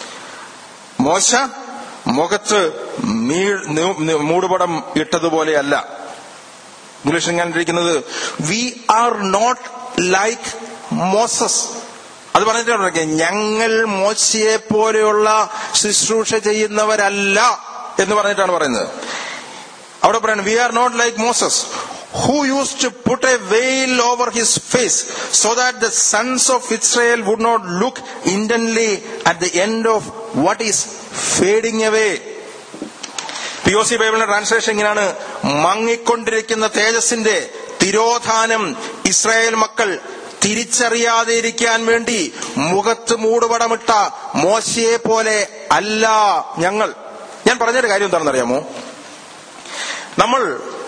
S2: മോശ മുഖത്ത് മീ- നി- നി- മൂടുപടം ഇട്ടതുപോലെയല്ല ഇംഗ്ലീഷിൽ ഞാൻ ഇരിക്കുന്നത് we are not like Moses അത് പറഞ്ഞിട്ടുണ്ട് ഞങ്ങൾ മോശയെ പോലെയുള്ള ശുശ്രൂഷ ചെയ്യുന്നവരല്ല എന്ന് പറഞ്ഞിട്ടാണ് പറയുന്നത് അവിടെ പറയുന്നത് we are not like Moses who used to put a veil over his face so that the sons of Israel would not look intently at the end of what is fading away P O C ബൈബിളിന്റെ ട്രാൻസ്ലേഷൻ ഇങ്ങനെയാണ് മങ്ങിക്കൊണ്ടിരിക്കുന്ന തേജസ്സിന്റെ തിരോധാനം ഇസ്രായേൽ മക്കൾ തിരിച്ചറിയാതെ ഇരിക്കാൻ വേണ്ടി മുഖത്ത് മൂടുപടമിട്ട മോശയെ പോലെ അല്ല ഞങ്ങൾ ഞാൻ പറഞ്ഞൊരു കാര്യം എന്താണെന്ന് അറിയാമോ നമ്മൾ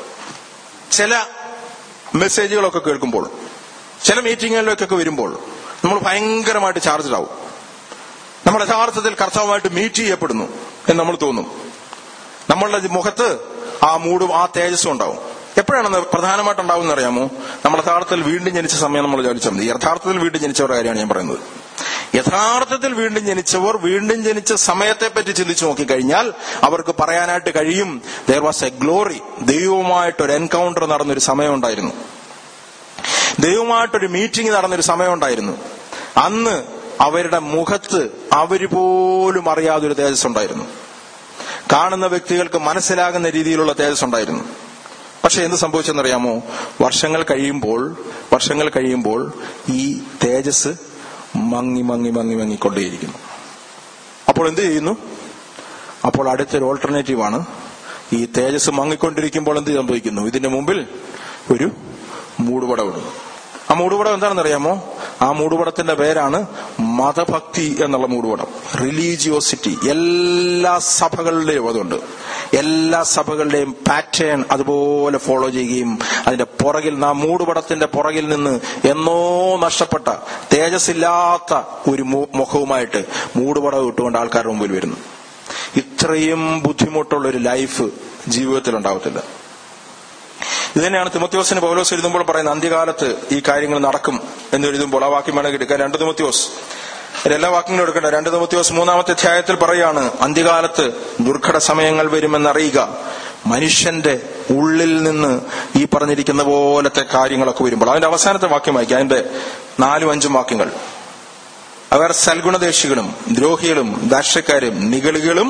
S2: ചില മെസ്സേജുകളൊക്കെ കേൾക്കുമ്പോൾ ചില മീറ്റിങ്ങുകളിലേക്കൊക്കെ വരുമ്പോൾ നമ്മൾ ഭയങ്കരമായിട്ട് ചാർജ്ഡ് ആവും നമ്മൾ യഥാർത്ഥത്തിൽ കർത്താവുമായിട്ട് മീറ്റ് ചെയ്യപ്പെടുന്നു എന്ന് നമ്മൾ തോന്നും നമ്മളുടെ മുഖത്ത് ആ മൂടും ആ തേജസ്സും ഉണ്ടാവും എപ്പോഴാണ് പ്രധാനമായിട്ട് ഉണ്ടാവും അറിയാമോ നമ്മൾ യഥാർത്ഥത്തിൽ വീണ്ടും ജനിച്ച സമയം നമ്മൾ ചോദിച്ചാൽ മതി യഥാർത്ഥത്തിൽ വീണ്ടും ജനിച്ചവരുടെ കാര്യമാണ് ഞാൻ പറയുന്നത് യഥാർത്ഥത്തിൽ വീണ്ടും ജനിച്ചവർ വീണ്ടും ജനിച്ച സമയത്തെ പറ്റി ചിന്തിച്ചു നോക്കിക്കഴിഞ്ഞാൽ അവർക്ക് പറയാനായിട്ട് കഴിയും ദർ വാസ് എ ഗ്ലോറി ദൈവവുമായിട്ടൊരു എൻകൗണ്ടർ നടന്നൊരു സമയമുണ്ടായിരുന്നു ദൈവമായിട്ടൊരു മീറ്റിംഗ് നടന്നൊരു സമയമുണ്ടായിരുന്നു അന്ന് അവരുടെ മുഖത്ത് അവര് പോലും അറിയാതൊരു തേജസ് ഉണ്ടായിരുന്നു കാണുന്ന വ്യക്തികൾക്ക് മനസ്സിലാകുന്ന രീതിയിലുള്ള തേജസ് ഉണ്ടായിരുന്നു പക്ഷെ എന്ത് സംഭവിച്ചെന്നറിയാമോ വർഷങ്ങൾ കഴിയുമ്പോൾ വർഷങ്ങൾ കഴിയുമ്പോൾ ഈ തേജസ് മങ്ങി മങ്ങി മങ്ങി മങ്ങിക്കൊണ്ടേയിരിക്കുന്നു അപ്പോൾ എന്ത് ചെയ്യുന്നു അപ്പോൾ അടുത്തൊരു ഓൾട്ടർനേറ്റീവാണ് ഈ തേജസ് മങ്ങിക്കൊണ്ടിരിക്കുമ്പോൾ എന്ത് സംഭവിക്കുന്നു ഇതിന്റെ മുമ്പിൽ ഒരു മൂടുപടം ഇടുന്നു ആ മൂടുപടം എന്താണെന്ന് അറിയാമോ ആ മൂടുപടത്തിന്റെ പേരാണ് മതഭക്തി എന്നുള്ള മൂടുപടം റിലീജിയോസിറ്റി എല്ലാ സഭകളുടെയും അതുണ്ട് എല്ലാ സഭകളുടെയും പാറ്റേൺ അതുപോലെ ഫോളോ ചെയ്യുകയും അതിന്റെ പുറകിൽ നാം മൂടുപടത്തിന്റെ പുറകിൽ നിന്ന് എന്നോ നഷ്ടപ്പെട്ട തേജസ്സില്ലാത്ത ഒരു മു- മുഖവുമായിട്ട് മൂടുപടം ഇട്ടുകൊണ്ട് ആൾക്കാരുടെ മുമ്പിൽ വരുന്നു ഇത്രയും ബുദ്ധിമുട്ടുള്ള ഒരു ലൈഫ് ജീവിതത്തിൽ ഉണ്ടാവത്തില്ല ഇത് തന്നെയാണ് തിമത്യോസിന് പൗലോസ് എഴുതുമ്പോൾ പറയുന്നത് അന്ത്യകാലത്ത് ഈ കാര്യങ്ങൾ നടക്കും എന്ന് എഴുതുമ്പോൾ ആ വാക്യം വേണമെങ്കിൽ എടുക്കാം രണ്ട് തിമത്യോസ് ഇതിൽ എല്ലാ വാക്യങ്ങളും എടുക്കണ്ട രണ്ട് തിമത്യോസ് മൂന്നാമത്തെ അധ്യായത്തിൽ പറയാണ് അന്ത്യകാലത്ത് ദുർഘട സമയങ്ങൾ വരുമെന്നറിയുക മനുഷ്യന്റെ ഉള്ളിൽ നിന്ന് ഈ പറഞ്ഞിരിക്കുന്ന പോലത്തെ കാര്യങ്ങളൊക്കെ വരുമ്പോൾ അതിന്റെ അവസാനത്തെ വാക്യം വായിക്കാം അതിന്റെ നാലും അഞ്ചും വാക്യങ്ങൾ അവർ സൽഗുണദേശികളും ദ്രോഹികളും ദാർഷ്യക്കാരും നിഗളികളും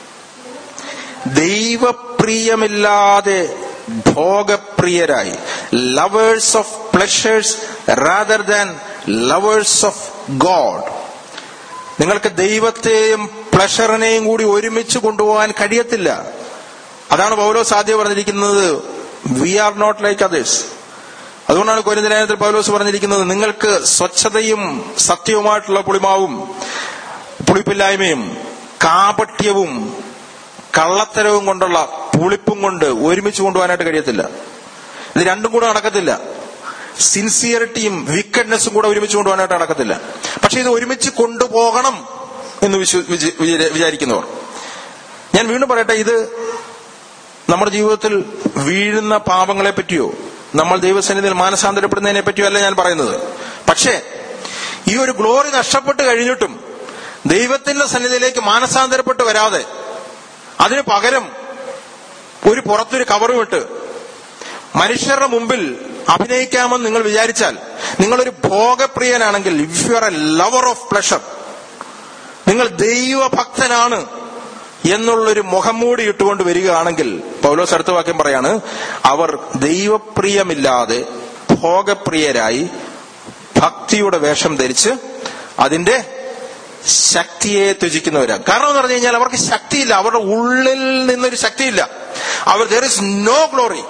S2: ദൈവപ്രിയമില്ലാതെ ഭോഗപ്രിയരായി lovers of pleasures rather than lovers of God നിങ്ങൾക്ക് ദൈവത്തെയും പ്ലഷറിനെയും കൂടി ഒരുമിച്ച് കൊണ്ടുപോകാൻ കഴിയത്തില്ല അതാണ് പൗലോസ് ആദ്യം പറഞ്ഞിരിക്കുന്നത് we are not like others അതുകൊണ്ടാണ് കൊരിന്തലേഖനത്തിൽ പൗലോസ് പറഞ്ഞിരിക്കുന്നത് നിങ്ങൾക്ക് സ്വച്ഛതയും സത്യവുമായിട്ടുള്ള പുളിമാവും പുളിപ്പില്ലായ്മയും കാപട്യവും കള്ളത്തരവും കൊണ്ടുള്ള പുളിപ്പും കൊണ്ട് ഒരുമിച്ച് കൊണ്ടുപോകാനായിട്ട് കഴിയത്തില്ല ഇത് രണ്ടും കൂടെ നടക്കത്തില്ല സിൻസിയറിറ്റിയും വിക്കഡ്നെസ്സും കൂടെ ഒരുമിച്ച് കൊണ്ടുപോകാനായിട്ട് നടക്കത്തില്ല പക്ഷെ ഇത് ഒരുമിച്ച് കൊണ്ടുപോകണം എന്ന് വിശ്വ- വിച- വിചാ- വിചാരിക്കുന്നവർ ഞാൻ വീണ്ടും പറയട്ടെ ഇത് നമ്മുടെ ജീവിതത്തിൽ വീഴുന്ന പാപങ്ങളെ പറ്റിയോ നമ്മൾ ദൈവസന്നിധിയിൽ മാനസാന്തരപ്പെടുന്നതിനെ പറ്റിയോ അല്ല ഞാൻ പറയുന്നത് പക്ഷേ ഈ ഒരു ഗ്ലോറി നഷ്ടപ്പെട്ട് കഴിഞ്ഞിട്ടും ദൈവത്തിന്റെ സന്നിധിയിലേക്ക് മാനസാന്തരപ്പെട്ട് വരാതെ അതിന് പകരം ഒരു പുറത്തൊരു കവറും ഇട്ട് മനുഷ്യരുടെ മുമ്പിൽ അഭിനയിക്കാമെന്ന് നിങ്ങൾ വിചാരിച്ചാൽ നിങ്ങളൊരു ഭോഗപ്രിയനാണെങ്കിൽ if you are a lover of pleasure നിങ്ങൾ ദൈവഭക്തനാണ് എന്നുള്ളൊരു മുഖംമൂടി ഇട്ടുകൊണ്ട് വരികയാണെങ്കിൽ പൗലോസ് അടുത്ത വാക്യം പറയാണ് അവർ ദൈവപ്രിയമില്ലാതെ ഭോഗപ്രിയരായി ഭക്തിയുടെ വേഷം ധരിച്ച് അതിന്റെ ശക്തിയെ ത്യജിക്കുന്നവരാണ് കാരണം എന്ന് പറഞ്ഞു കഴിഞ്ഞാൽ അവർക്ക് ശക്തിയില്ല അവരുടെ ഉള്ളിൽ നിന്നൊരു ശക്തിയില്ല അവർ ദർ ഇസ് നോ ഗ്ലോറി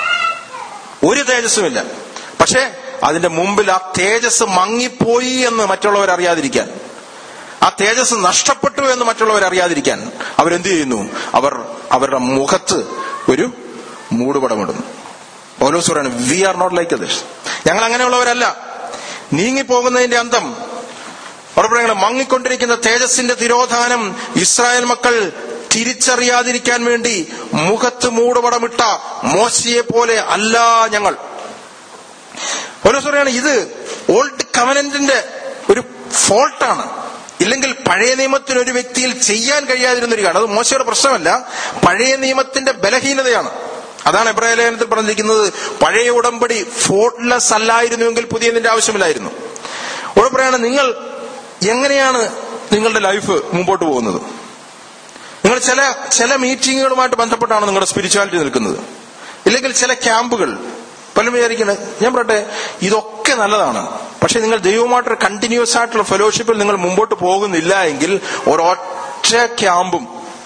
S2: ഒരു തേജസ്സുമില്ല പക്ഷെ അതിന്റെ മുമ്പിൽ ആ തേജസ് മങ്ങിപ്പോയി എന്ന് മറ്റുള്ളവർ അറിയാതിരിക്കാൻ ആ തേജസ് നഷ്ടപ്പെട്ടു എന്ന് മറ്റുള്ളവർ അറിയാതിരിക്കാൻ അവരെന്ത് ചെയ്യുന്നു അവർ അവരുടെ മുഖത്ത് ഒരു മൂടുപടമിടുന്നു ഓരോ പറയാണ് we are not like this ഞങ്ങൾ അങ്ങനെയുള്ളവരല്ല നീങ്ങിപ്പോകുന്നതിന്റെ അന്തം അവിടെ പറയുന്നത് മങ്ങിക്കൊണ്ടിരിക്കുന്ന തേജസ്സിന്റെ തിരോധാനം ഇസ്രായേൽ മക്കൾ തിരിച്ചറിയാതിരിക്കാൻ വേണ്ടി മുഖത്ത് മൂടുപടമിട്ട മോശയെ പോലെ അല്ല ഞങ്ങൾ ഓരോ പറയാണ് ഇത് ഓൾഡ് കവനന്റിന്റെ ഒരു ഫോൾട്ടാണ് ഇല്ലെങ്കിൽ പഴയ നിയമത്തിന് ഒരു വ്യക്തിയിൽ ചെയ്യാൻ കഴിയാതിരുന്ന ഒരു കാര്യം അത് മോശയുടെ പ്രശ്നമല്ല പഴയ നിയമത്തിന്റെ ബലഹീനതയാണ് അതാണ് എബ്രായ ലേഖനത്തിൽ പറഞ്ഞിരിക്കുന്നത് പഴയ ഉടമ്പടി ഫോൾട്ട്ലെസ് അല്ലായിരുന്നുവെങ്കിൽ പുതിയതിന്റെ ആവശ്യമില്ലായിരുന്നു ഇവിടെ പറയാണ് നിങ്ങൾ എങ്ങനെയാണ് നിങ്ങളുടെ ലൈഫ് മുമ്പോട്ട് പോകുന്നത് നിങ്ങൾ ചില ചില മീറ്റിങ്ങുകളുമായിട്ട് ബന്ധപ്പെട്ടാണ് നിങ്ങളുടെ സ്പിരിച്വാലിറ്റി നിൽക്കുന്നത് ഇല്ലെങ്കിൽ ചില ക്യാമ്പുകൾ പലരും വിചാരിക്കുന്നത് ഞാൻ പറയട്ടെ ഇതൊക്കെ നല്ലതാണ് പക്ഷെ നിങ്ങൾ ദൈവമായിട്ടൊരു കണ്ടിന്യൂസ് ആയിട്ടുള്ള ഫെലോഷിപ്പിൽ നിങ്ങൾ മുമ്പോട്ട് പോകുന്നില്ല എങ്കിൽ ഒരൊറ്റ ക്യാമ്പും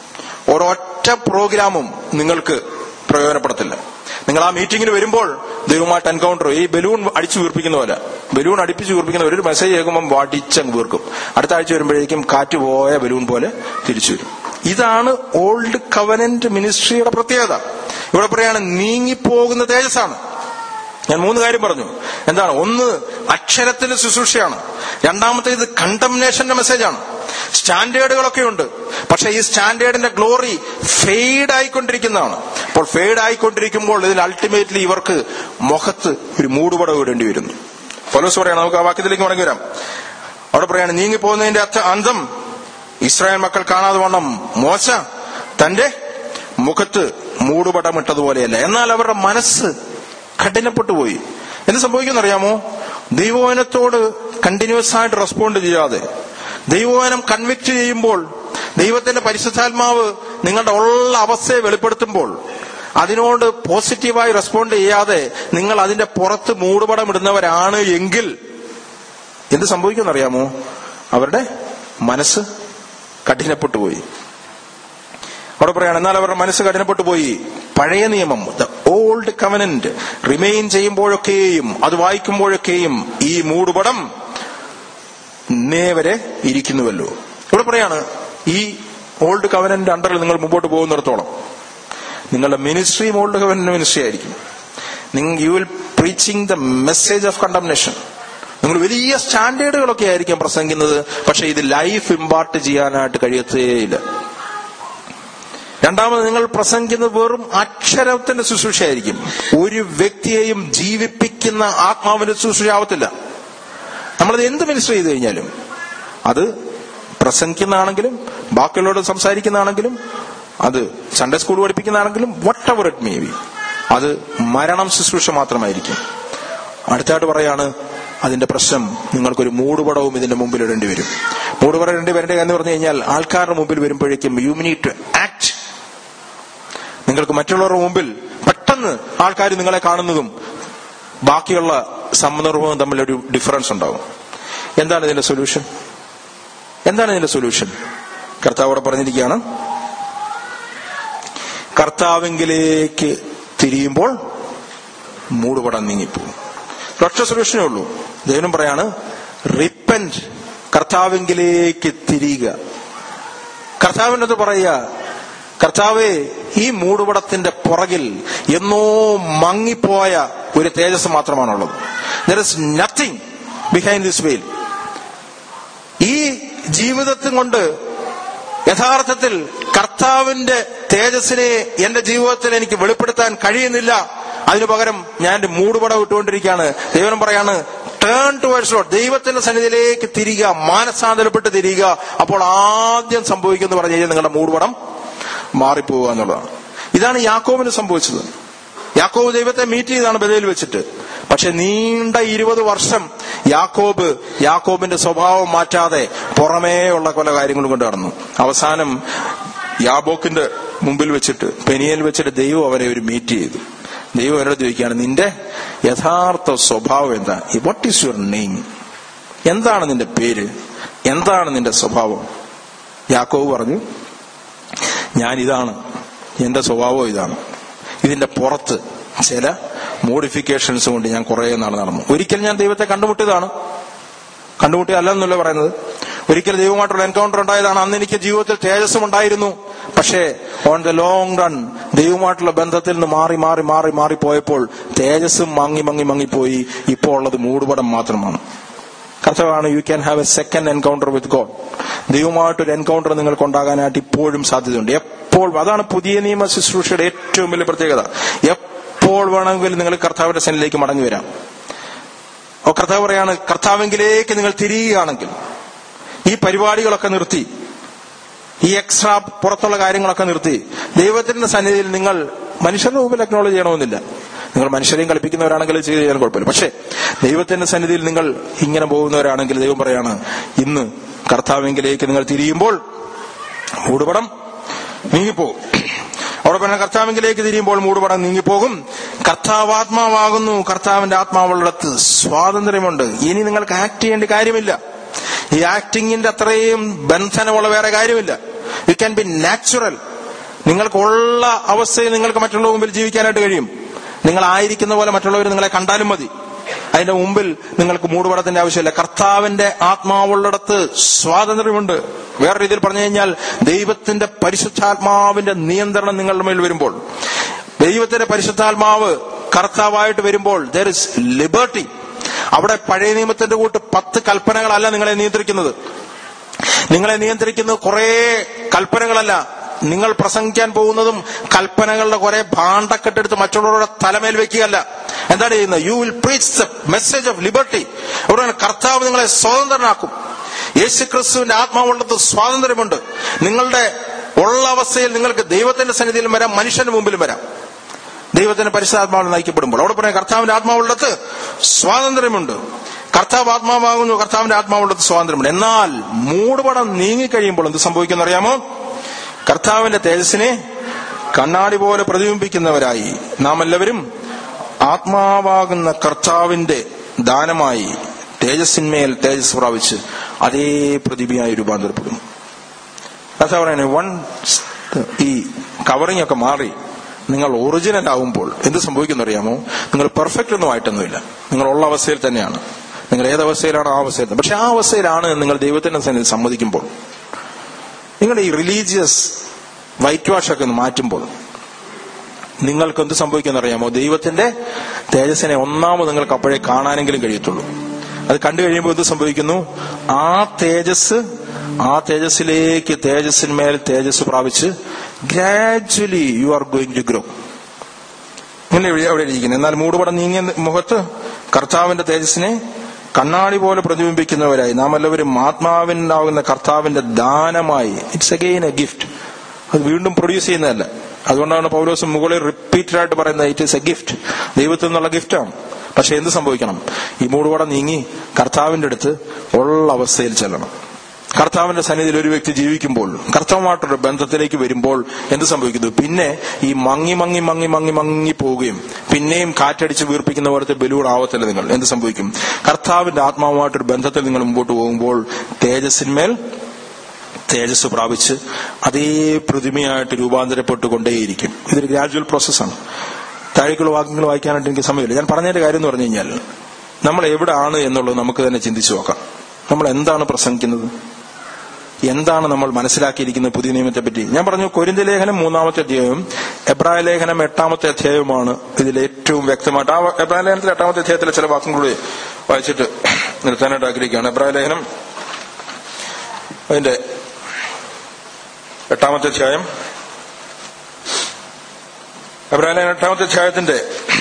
S2: ഒരൊറ്റ പ്രോഗ്രാമും നിങ്ങൾക്ക് പ്രയോജനപ്പെടത്തില്ല നിങ്ങൾ ആ മീറ്റിംഗിന് വരുമ്പോൾ ദൈവമായിട്ട് എൻകൗണ്ടർ ഈ ബലൂൺ അടിച്ചു വീർപ്പിക്കുന്ന പോലെ ബലൂൺ അടിപ്പിച്ച് വീർപ്പിക്കുന്ന ഒരു മെസ്സേജ് കേൾക്കുമ്പോൾ വടിച്ചങ്ങ് വീർക്കും അടുത്ത ആഴ്ച വരുമ്പോഴേക്കും കാറ്റ് പോയ ബലൂൺ പോലെ തിരിച്ചു വരും ഇതാണ് ഓൾഡ് കവനന്റ് മിനിസ്ട്രിയുടെ പ്രത്യേകത ഇവിടെ പറയാണ് നീങ്ങിപ്പോകുന്ന തേജസ്സാണ് ഞാൻ മൂന്ന് കാര്യം പറഞ്ഞു എന്താണ് ഒന്ന് അക്ഷരത്തിന്റെ ശുശ്രൂഷയാണ് രണ്ടാമത്തേത് കണ്ടംനേഷന്റെ മെസ്സേജാണ് സ്റ്റാൻഡേർഡുകളൊക്കെ ഉണ്ട് പക്ഷെ ഈ സ്റ്റാൻഡേർഡിന്റെ ഗ്ലോറി ഫെയ്ഡ് ആയിക്കൊണ്ടിരിക്കുന്നതാണ് അപ്പോൾ ഫെയ്ഡ് ആയിക്കൊണ്ടിരിക്കുമ്പോൾ ഇതിൽ അൾട്ടിമേറ്റ്ലി ഇവർക്ക് മുഖത്ത് ഒരു മൂടുപടം ഇടേണ്ടി വരുന്നു പോലീസ് പറയാണ് നമുക്ക് ആ വാക്യത്തിലേക്ക് മടങ്ങി വരാം അവിടെ പറയാണ് നീങ്ങിപ്പോകുന്നതിന്റെ അർത്ഥ അന്തം ഇസ്രായേൽ മക്കൾ കാണാതെ വണ്ണം മോശ തന്റെ മുഖത്ത് മൂടുപടമിട്ടതുപോലെയല്ല എന്നാൽ അവരുടെ മനസ്സ് കഠിനപ്പെട്ടു പോയി എന്ത് സംഭവിക്കുന്നറിയാമോ ദൈവവചനത്തോട് കണ്ടിന്യൂസ് ആയിട്ട് റെസ്പോണ്ട് ചെയ്യാതെ ദൈവവചനം കൺവിക്ട് ചെയ്യുമ്പോൾ ദൈവത്തിന്റെ പരിശുദ്ധാത്മാവ് നിങ്ങളുടെ ഉള്ള അവസ്ഥയെ വെളിപ്പെടുത്തുമ്പോൾ അതിനോട് പോസിറ്റീവായി റെസ്പോണ്ട് ചെയ്യാതെ നിങ്ങൾ അതിന്റെ പുറത്ത് മൂടുപടം ഇടുന്നവരാണ് എങ്കിൽ എന്ത് സംഭവിക്കുമെന്നറിയാമോ അവരുടെ മനസ്സ് കഠിനപ്പെട്ടു പോയി അവിടെ പറയാണ് എന്നാൽ അവരുടെ മനസ്സ് കഠിനപ്പെട്ടു പോയി പഴയ നിയമം ദ ഓൾഡ് കവനന്റ് റിമെയിൻ ചെയ്യുമ്പോഴൊക്കെയും അത് വായിക്കുമ്പോഴൊക്കെയും ഈ മൂടുപടം ഇന്നേ വരെ ഇരിക്കുന്നുവല്ലോ ഇവിടെ പറയാണ് ഈ ഓൾഡ് കവനന്റ് അണ്ടറിൽ നിങ്ങൾ മുമ്പോട്ട് പോകുന്നിടത്തോളം നിങ്ങളുടെ മിനിസ്ട്രിയും ഓൾഡ് കവനന്റ് മിനിസ്ട്രി ആയിരിക്കും നിങ്ങൾ you will preaching the message of condemnation നിങ്ങൾ വലിയ സ്റ്റാൻഡേർഡുകളൊക്കെ ആയിരിക്കും പ്രസംഗിക്കുന്നത് പക്ഷെ ഇത് ലൈഫ് ഇമ്പാർട്ട് ചെയ്യാനായിട്ട് കഴിയത്തേയില്ല രണ്ടാമത് നിങ്ങൾ പ്രസംഗിക്കുന്നത് വെറും അക്ഷരത്തിന്റെ ശുശ്രൂഷയായിരിക്കും ഒരു വ്യക്തിയെയും ജീവിപ്പിക്കുന്ന ആത്മാവിന്റെ ശുശ്രൂഷ ആവത്തില്ല നമ്മളത് എന്ത് മിനിസ്റ്റർ ചെയ്ത് കഴിഞ്ഞാലും അത് പ്രസംഗിക്കുന്നതാണെങ്കിലും ബാക്കിയുള്ളവരോട് സംസാരിക്കുന്നതാണെങ്കിലും അത് സൺഡേ സ്കൂൾ പഠിപ്പിക്കുന്നതാണെങ്കിലും whatever it may be അത് മരണം ശുശ്രൂഷ മാത്രമായിരിക്കും അടുത്തായിട്ട് പറയാണ് അതിന്റെ പ്രശ്നം നിങ്ങൾക്കൊരു മൂടുപടവും ഇതിന്റെ മുമ്പിൽ ഇടേണ്ടി വരും മൂടുപടം ഇടേണ്ടി വരേണ്ട എന്ന് പറഞ്ഞു കഴിഞ്ഞാൽ ആൾക്കാരുടെ മുമ്പിൽ വരുമ്പോഴേക്കും യു നീഡ് ടു ആക്ട് നിങ്ങൾക്ക് മറ്റുള്ളവരുടെ മുമ്പിൽ പെട്ടെന്ന് ആൾക്കാർ നിങ്ങളെ കാണുന്നതും ബാക്കിയുള്ള സന്ദർഭവും തമ്മിലൊരു ഡിഫറൻസ് ഉണ്ടാവും എന്താണ് ഇതിന്റെ സൊല്യൂഷൻ എന്താണ് ഇതിന്റെ സൊല്യൂഷൻ കർത്താവ് അവിടെ പറഞ്ഞിരിക്കുകയാണ് കർത്താവിങ്കിലേക്ക് തിരിയുമ്പോൾ മൂടുപടം നീങ്ങിപ്പോകും ഒറ്റ സൊല്യൂഷനേ ഉള്ളൂ ദൈവം പറയാണ് റിപ്പൻറ്റ് കർത്താവിങ്കിലേക്ക് തിരിയുക കർത്താവിനത് പറയുക കർത്താവെ ഈ മൂടുപടത്തിന്റെ പുറകിൽ എന്നോ മങ്ങിപ്പോയ ഒരു തേജസ് മാത്രമാണുള്ളത് there is nothing behind this veil ഈ ജീവിതത്തിൽ കൊണ്ട് യഥാർത്ഥത്തിൽ കർത്താവിന്റെ തേജസ്സിനെ എന്റെ ജീവിതത്തിൽ എനിക്ക് വെളിപ്പെടുത്താൻ കഴിയുന്നില്ല അതിനു പകരം ഞാൻ എന്റെ മൂടുപടം ഇട്ടുകൊണ്ടിരിക്കുകയാണ് ദൈവം പറയാണ് ടേൺ ടുവേഴ്സ് ലോഡ് ദൈവത്തിന്റെ സന്നിധിയിലേക്ക് തിരിയുക മാനസാന്തരപ്പെട്ട് തിരിയുക അപ്പോൾ ആദ്യം സംഭവിക്കുന്നത് പറഞ്ഞു കഴിഞ്ഞാൽ നിങ്ങളുടെ മൂടുപടം മാറിപ്പോവുക എന്നുള്ളതാണ് ഇതാണ് യാക്കോബിന് സംഭവിച്ചത് യാക്കോബ് ദൈവത്തെ മീറ്റ് ചെയ്താണ് ബലയിൽ വെച്ചിട്ട് പക്ഷെ നീണ്ട ഇരുപത് വർഷം യാക്കോബ് യാക്കോബിന്റെ സ്വഭാവം മാറ്റാതെ പുറമേ ഉള്ള പല കാര്യങ്ങളും കൊണ്ട് നടന്നു അവസാനം യാബോക്കിന്റെ മുമ്പിൽ വെച്ചിട്ട് പെനിയൽ വെച്ചിട്ട് ദൈവം അവരെ ഒരു മീറ്റ് ചെയ്തു ദൈവം അവരോട് ചോദിക്കുകയാണ് നിന്റെ യഥാർത്ഥ സ്വഭാവം എന്താ വാട്ട് ഈസ് യുവർ നെയിം എന്താണ് നിന്റെ പേര് എന്താണ് നിന്റെ സ്വഭാവം യാക്കോബ് പറഞ്ഞു ഞാൻ ഇതാണ് എന്റെ സ്വഭാവം ഇതാണ് ഇതിന്റെ പുറത്ത് ചില മോഡിഫിക്കേഷൻസ് കൊണ്ട് ഞാൻ കുറെ നാൾ നടന്നു ഒരിക്കൽ ഞാൻ ദൈവത്തെ കണ്ടുമുട്ടിയതാണ് കണ്ടുമുട്ടിയല്ലെന്നല്ല പറയുന്നത് ഒരിക്കൽ ദൈവമായിട്ടുള്ള എൻകൗണ്ടർ ഉണ്ടായതാണ് അന്ന് എനിക്ക് ജീവിതത്തിൽ തേജസ്സും ഉണ്ടായിരുന്നു പക്ഷേ ഓൺ ദ ലോങ് റൺ ദൈവമായിട്ടുള്ള ബന്ധത്തിൽ നിന്ന് മാറി മാറി മാറി മാറി പോയപ്പോൾ തേജസ്സും മങ്ങി മങ്ങി മങ്ങിപ്പോയി ഇപ്പോൾ ഉള്ളത് മൂടുപടം മാത്രമാണ് കർത്തവാണ് you can have a second encounter with God ദൈവമായിട്ടൊരു എൻകൗണ്ടർ നിങ്ങൾക്ക് ഉണ്ടാകാനായിട്ട് ഇപ്പോഴും സാധ്യതയുണ്ട് എപ്പോൾ അതാണ് പുതിയ നിയമ ശുശ്രൂഷയുടെ ഏറ്റവും വലിയ പ്രത്യേകത എപ്പോൾ വേണമെങ്കിലും നിങ്ങൾ കർത്താവിന്റെ സെനിലേക്ക് മടങ്ങി വരാം ഓ കർത്താവ് പറയാണ് കർത്താവെങ്കിലേക്ക് നിങ്ങൾ തിരിയുകയാണെങ്കിൽ ഈ പരിപാടികളൊക്കെ നിർത്തി ഈ എക്സ്ട്രാ പുറത്തുള്ള കാര്യങ്ങളൊക്കെ നിർത്തി ദൈവത്തിന്റെ സന്നിധിയിൽ നിങ്ങൾ മനുഷ്യരുടെ മുമ്പിൽ അക്നോളജ് ചെയ്യണമെന്നില്ല നിങ്ങൾ മനുഷ്യരെയും കളിപ്പിക്കുന്നവരാണെങ്കിൽ ചെയ്ത് ചെയ്യാൻ കുഴപ്പമില്ല പക്ഷേ ദൈവത്തിന്റെ സന്നിധിയിൽ നിങ്ങൾ ഇങ്ങനെ പോകുന്നവരാണെങ്കിൽ ദൈവം പറയാണ് ഇന്ന് കർത്താവെങ്കിലേക്ക് നിങ്ങൾ തിരിയുമ്പോൾ മൂടുപടം നീങ്ങിപ്പോകും അവിടെ പറഞ്ഞ കർത്താവിങ്കിലേക്ക് തിരിയുമ്പോൾ മൂടുപടം നീങ്ങിപ്പോകും കർത്താവ് ആത്മാവാകുന്നു കർത്താവിന്റെ ആത്മാവുള്ളിടത്ത് സ്വാതന്ത്ര്യമുണ്ട് ഇനി നിങ്ങൾക്ക് ആക്ട് ചെയ്യേണ്ട കാര്യമില്ല ഈ ആക്ടിങ്ങിന്റെ അത്രയും ബന്ധനമുള്ള വേറെ കാര്യമില്ല യു ക്യാൻ ബി നാച്ചുറൽ നിങ്ങൾക്കുള്ള അവസ്ഥയിൽ നിങ്ങൾക്ക് മറ്റുള്ള മുമ്പിൽ ജീവിക്കാനായിട്ട് കഴിയും നിങ്ങൾ ആയിരിക്കുന്ന പോലെ മറ്റുള്ളവർ നിങ്ങളെ കണ്ടാലും മതി അതിന്റെ മുമ്പിൽ നിങ്ങൾക്ക് മൂടുപടത്തിന്റെ ആവശ്യമില്ല കർത്താവിന്റെ ആത്മാവുള്ളിടത്ത് സ്വാതന്ത്ര്യമുണ്ട് വേറെ രീതിയിൽ പറഞ്ഞു കഴിഞ്ഞാൽ ദൈവത്തിന്റെ പരിശുദ്ധാത്മാവിന്റെ നിയന്ത്രണം നിങ്ങളുടെ മേൽ വരുമ്പോൾ ദൈവത്തിന്റെ പരിശുദ്ധാത്മാവ് കർത്താവായിട്ട് വരുമ്പോൾ ദർ ഇസ് ലിബർട്ടി അവിടെ പഴയ നിയമത്തിന്റെ കൂട്ട് പത്ത് കൽപ്പനകളല്ല നിങ്ങളെ നിയന്ത്രിക്കുന്നത് നിങ്ങളെ നിയന്ത്രിക്കുന്നത് കുറെ കൽപ്പനകളല്ല നിങ്ങൾ പ്രസംഗിക്കാൻ പോകുന്നതും കൽപ്പനകളുടെ കുറെ ഭാണ്ഡക്കെട്ടെടുത്ത് മറ്റുള്ളവരുടെ തലമേൽ വെക്കുകയല്ല എന്താണ് ചെയ്യുന്നത് you will preach the message of liberty അവിടെ കർത്താവ് നിങ്ങളെ സ്വതന്ത്രനാക്കും യേശു ക്രിസ്തുവിന്റെ ആത്മാവുള്ളത് സ്വാതന്ത്ര്യമുണ്ട് നിങ്ങളുടെ ഉള്ള അവസ്ഥയിൽ നിങ്ങൾക്ക് ദൈവത്തിന്റെ സന്നിധിയിലും വരാം മനുഷ്യന്റെ മുമ്പിലും വരാം ദൈവത്തിന്റെ പരിശുദ്ധാത്മാവിൽ നയിക്കപ്പെടുമ്പോൾ അവിടെ പറയാം കർത്താവിന്റെ ആത്മാവുള്ളത് സ്വാതന്ത്ര്യമുണ്ട് കർത്താവ് ആത്മാവാകുന്നു കർത്താവിന്റെ ആത്മാവുള്ളത് സ്വാതന്ത്ര്യമുണ്ട് എന്നാൽ മൂടുപടം നീങ്ങിക്കഴിയുമ്പോൾ എന്ത് സംഭവിക്കുന്ന അറിയാമോ കർത്താവിന്റെ തേജസ്സിനെ കണ്ണാടി പോലെ പ്രതിബിംബിക്കുന്നവരായി നാം എല്ലാവരും ആത്മാവാകുന്ന കർത്താവിന്റെ ദാനമായി തേജസ്സിന്മേൽ തേജസ് പ്രാപിച്ച് അതേ പ്രതിഭയായി രൂപാന്തരപ്പെടുന്നു കർത്താവ് പറയുന്നത് വൺ ഈ കവറിംഗ് ഒക്കെ മാറി നിങ്ങൾ ഒറിജിനൽ ആവുമ്പോൾ എന്ത് സംഭവിക്കുന്ന അറിയാമോ നിങ്ങൾ പെർഫെക്റ്റ് ഒന്നും ആയിട്ടൊന്നുമില്ല നിങ്ങൾ ഉള്ള അവസ്ഥയിൽ തന്നെയാണ് നിങ്ങൾ ഏതവസ്ഥയിലാണ് ആ അവസ്ഥയിൽ പക്ഷെ ആ അവസ്ഥയിലാണ് എന്ന് നിങ്ങൾ ദൈവത്തിന്റെ സന്നിധി സമ്മതിക്കുമ്പോൾ നിങ്ങൾ ഈ റിലീജിയസ് വൈറ്റ് വാഷ് ഒക്കെ ഒന്ന് മാറ്റുമ്പോൾ നിങ്ങൾക്ക് എന്ത് സംഭവിക്കുമെന്ന് അറിയാമോ ദൈവത്തിന്റെ തേജസ്സിനെ ഒന്നാമത് നിങ്ങൾക്ക് അപ്പോഴേ കാണാനെങ്കിലും കഴിയത്തുള്ളൂ അത് കണ്ടു കഴിയുമ്പോൾ എന്ത് സംഭവിക്കുന്നു ആ തേജസ് ആ തേജസ്സിലേക്ക് തേജസ്സിന്മേൽ തേജസ് പ്രാപിച്ച് gradually you are going to grow ഇങ്ങനെ എവിടെ അവിടെ ഇരിക്കുന്നത് എന്നാൽ മൂടുപടം നീങ്ങിയ മുഖത്ത് കർത്താവിന്റെ തേജസ്സിനെ കണ്ണാടി പോലെ പ്രതിബിംബിക്കുന്നവരായി നാം എല്ലാവരും ആത്മാവിനാകുന്ന കർത്താവിന്റെ ദാനമായി ഇറ്റ്സ് അഗെയിൻ എ ഗിഫ്റ്റ് അത് വീണ്ടും പ്രൊഡ്യൂസ് ചെയ്യുന്നതല്ല അതുകൊണ്ടാണ് പൗലോസ് മുകളിൽ റിപ്പീറ്റഡ് ആയിട്ട് പറയുന്നത് ഇറ്റ് ഇസ് എ ഗിഫ്റ്റ് ദൈവത്തിൽ നിന്നുള്ള ഗിഫ്റ്റാണ് പക്ഷെ എന്ത് സംഭവിക്കണം ഈ മൂടുപടം നീങ്ങി കർത്താവിന്റെ അടുത്ത് ഉള്ള അവസ്ഥയിൽ ചെല്ലണം കർത്താവിന്റെ സന്നിധിയിൽ ഒരു വ്യക്തി ജീവിക്കുമ്പോൾ കർത്താവുമായിട്ടൊരു ബന്ധത്തിലേക്ക് വരുമ്പോൾ എന്ത് സംഭവിക്കുന്നു പിന്നെ ഈ മങ്ങി മങ്ങി മങ്ങി മങ്ങി മങ്ങി പോവുകയും പിന്നെയും കാറ്റടിച്ച് വീർപ്പിക്കുന്ന പോലത്തെ ബലൂൺ ആവത്തില്ല നിങ്ങൾ എന്ത് സംഭവിക്കും കർത്താവിന്റെ ആത്മാവുമായിട്ടൊരു ബന്ധത്തിൽ നിങ്ങൾ മുമ്പോട്ട് പോകുമ്പോൾ തേജസ്സിന്മേൽ തേജസ് പ്രാപിച്ച് അതേ പ്രതിമയായിട്ട് രൂപാന്തരപ്പെട്ടുകൊണ്ടേയിരിക്കും ഇതൊരു ഗ്രാജുവൽ പ്രോസസ്സാണ് താഴേക്കുള്ള വാക്യങ്ങൾ വായിക്കാനായിട്ട് എനിക്ക് സമയമില്ല ഞാൻ പറഞ്ഞതിന്റെ കാര്യം എന്ന് പറഞ്ഞു കഴിഞ്ഞാൽ നമ്മൾ എവിടെയാണ് എന്നുള്ളത് നമുക്ക് തന്നെ ചിന്തിച്ചു നോക്കാം നമ്മൾ എന്താണ് പ്രസംഗിക്കുന്നത് എന്താണ് നമ്മൾ മനസ്സിലാക്കിയിരിക്കുന്നത് പുതിയ നിയമത്തെ പറ്റി ഞാൻ പറഞ്ഞു കൊരിന്ത ലേഖനം മൂന്നാമത്തെ അധ്യായവും എബ്രായ ലേഖനം എട്ടാമത്തെ അധ്യായവുമാണ് ഇതിൽ ഏറ്റവും വ്യക്തമായിട്ട് ആ എബ്രായ ലേഖനത്തിലെ എട്ടാമത്തെ അധ്യായത്തിലെ ചില വാക്കുകൾ വായിച്ചിട്ട് നിർത്താനായിട്ട് ആഗ്രഹിക്കുകയാണ് എബ്രായ ലേഖനം അതിന്റെ എട്ടാമത്തെ അധ്യായം എബ്രായ ലേഖനം എട്ടാമത്തെ അധ്യായത്തിന്റെ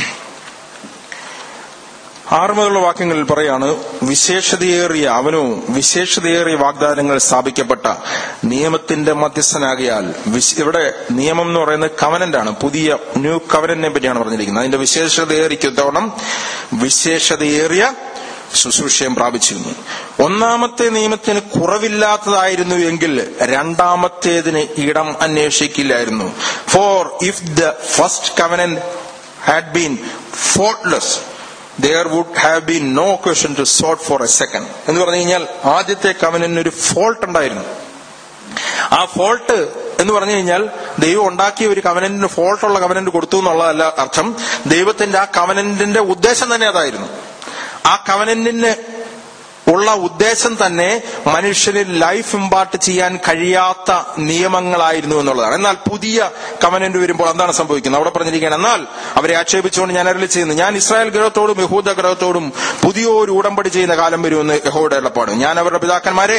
S2: ആറ് മുതലുള്ള വാക്യങ്ങളിൽ പറയാണ് വിശേഷതയേറിയ അവനോ വിശേഷതയേറിയ വാഗ്ദാനങ്ങൾ സ്ഥാപിക്കപ്പെട്ട നിയമത്തിന്റെ മധ്യസ്ഥനാകിയാൽ വിശ്- ഇവിടെ നിയമം എന്ന് പറയുന്നത് കവനന്റ് ആണ് പുതിയ ന്യൂ കവനന്റിനെ പറ്റിയാണ് പറഞ്ഞിരിക്കുന്നത് അതിന്റെ വിശേഷതയേറിക്കത്തോണം വിശേഷതയേറിയ ശുശ്രൂഷയും പ്രാപിച്ചിരുന്നു ഒന്നാമത്തെ നിയമത്തിന് കുറവില്ലാത്തതായിരുന്നു എങ്കിൽ രണ്ടാമത്തേതിന് ഇടം അന്വേഷിക്കില്ലായിരുന്നു for if the first covenant had been faultless there would have been no question to sort for a second എന്ന് പറഞ്ഞു കഴിഞ്ഞാൽ ആദ്യത്തെ കവനന് ഒരു ഫോൾട്ട് ഉണ്ടായിരുന്നു ആ ഫോൾട്ട് എന്ന് പറഞ്ഞു കഴിഞ്ഞാൽ ദൈവം ഉണ്ടാക്കിയ ഒരു കവനന്റിന് ഫോൾട്ടുള്ള കവനന്റ് കൊടുത്തു എന്നുള്ളതല്ല അർത്ഥം ദൈവത്തിന്റെ ആ കവനന്റിന്റെ ഉദ്ദേശം തന്നെ അതായിരുന്നു ആ കവനന്റിന് ഉള്ള ഉദ്ദേശം തന്നെ മനുഷ്യന് ലൈഫ് ഇമ്പാർട്ട് ചെയ്യാൻ കഴിയാത്ത നിയമങ്ങളായിരുന്നു എന്നുള്ളതാണ് എന്നാൽ പുതിയ കവനന്റ് വരുമ്പോൾ എന്താണ് സംഭവിക്കുന്നത് അവിടെ പറഞ്ഞിരിക്കുകയാണ് എന്നാൽ അവരെ ആക്ഷേപിച്ചുകൊണ്ട് ഞാൻ അരളി ചെയ്യുന്നു ഞാൻ ഇസ്രായേൽ ഗ്രഹത്തോടും യഹൂദ ഗ്രഹത്തോടും പുതിയൊരു ഉടമ്പടി ചെയ്യുന്ന കാലം വരുമെന്ന് യഹോയുടെ ഉള്ളപ്പാട് ഞാൻ അവരുടെ പിതാക്കന്മാരെ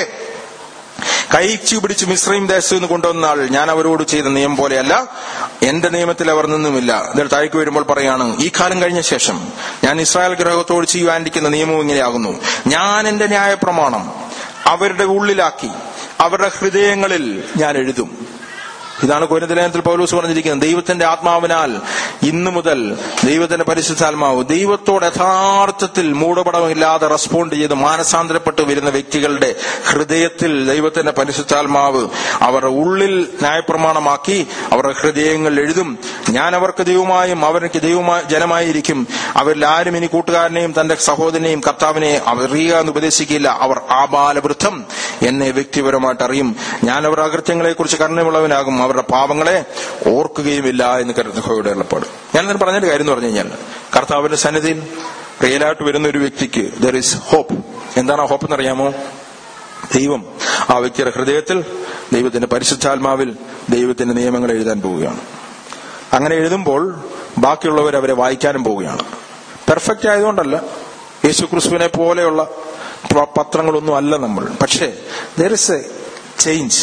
S2: കൈച്ചു പിടിച്ച് മിശ്രയും ദേശത്തു നിന്ന് കൊണ്ടുവന്ന ആൾ ഞാൻ അവരോട് ചെയ്ത നിയമം പോലെയല്ല എന്റെ നിയമത്തിൽ അവർ നിന്നുമില്ല ഇതിൽ താഴേക്ക് വരുമ്പോൾ പറയാണ് ഈ കാലം കഴിഞ്ഞ ശേഷം ഞാൻ ഇസ്രായേൽ ഗ്രഹത്തോട് ചെയ്യുവാനിരിക്കുന്ന നിയമവും ഇങ്ങനെയാകുന്നു ഞാൻ എന്റെ ന്യായപ്രമാണം അവരുടെ ഉള്ളിലാക്കി അവരുടെ ഹൃദയങ്ങളിൽ ഞാൻ എഴുതും ഇതാണ് കോരിന്തലേഖനത്തിൽ പൗലൂസ് പറഞ്ഞിരിക്കുന്നത് ദൈവത്തിന്റെ ആത്മാവിനാൽ ഇന്നു മുതൽ ദൈവത്തിന്റെ പരിശുദ്ധാത്മാവ് ദൈവത്തോട് യഥാർത്ഥത്തിൽ മൂടപടമില്ലാതെ റെസ്പോണ്ട് ചെയ്ത് മാനസാന്തരപ്പെട്ട് വരുന്ന വ്യക്തികളുടെ ഹൃദയത്തിൽ ദൈവത്തിന്റെ പരിശുദ്ധാത്മാവ് അവരുടെ ഉള്ളിൽ ന്യായപ്രമാണമാക്കി അവരുടെ ഹൃദയങ്ങൾ എഴുതും ഞാൻ അവർക്ക് ദൈവമായും അവർക്ക് ദൈവമായി ജനമായിരിക്കും അവരിൽ ആരും ഇനി കൂട്ടുകാരനെയും തന്റെ സഹോദരനെയും കർത്താവിനെ അറിയുക എന്ന് ഉപദേശിക്കില്ല അവർ ആബാലവൃദ്ധം എന്നെ വ്യക്തിപരമായിട്ട് അറിയും ഞാൻ അവരുടെ അകൃത്യങ്ങളെ കുറിച്ച് കരുണയുള്ളവനാകും അവരുടെ പാപങ്ങളെ ഓർക്കുകയുമില്ല എന്ന് കരുതയുടെ എളുപ്പാട് ഞാൻ ഇതിന് പറഞ്ഞൊരു കാര്യം എന്ന് പറഞ്ഞു കഴിഞ്ഞാൽ കർത്താവിന്റെ സന്നിധിയിൽ റിയലായിട്ട് വരുന്ന ഒരു വ്യക്തിക്ക് ദർ ഇസ് ഹോപ്പ് എന്താണ് ആ ഹോപ്പ് എന്നറിയാമോ ദൈവം ആ വ്യക്തിയുടെ ഹൃദയത്തിൽ ദൈവത്തിന്റെ പരിശുദ്ധാത്മാവിൽ ദൈവത്തിന്റെ നിയമങ്ങൾ എഴുതാൻ പോവുകയാണ് അങ്ങനെ എഴുതുമ്പോൾ ബാക്കിയുള്ളവർ അവരെ വായിക്കാനും പോവുകയാണ് പെർഫെക്റ്റ് ആയതുകൊണ്ടല്ല യേശു ക്രിസ്തുവിനെ പോലെയുള്ള പ- പത്രങ്ങളൊന്നും അല്ല നമ്മൾ പക്ഷേ there is a change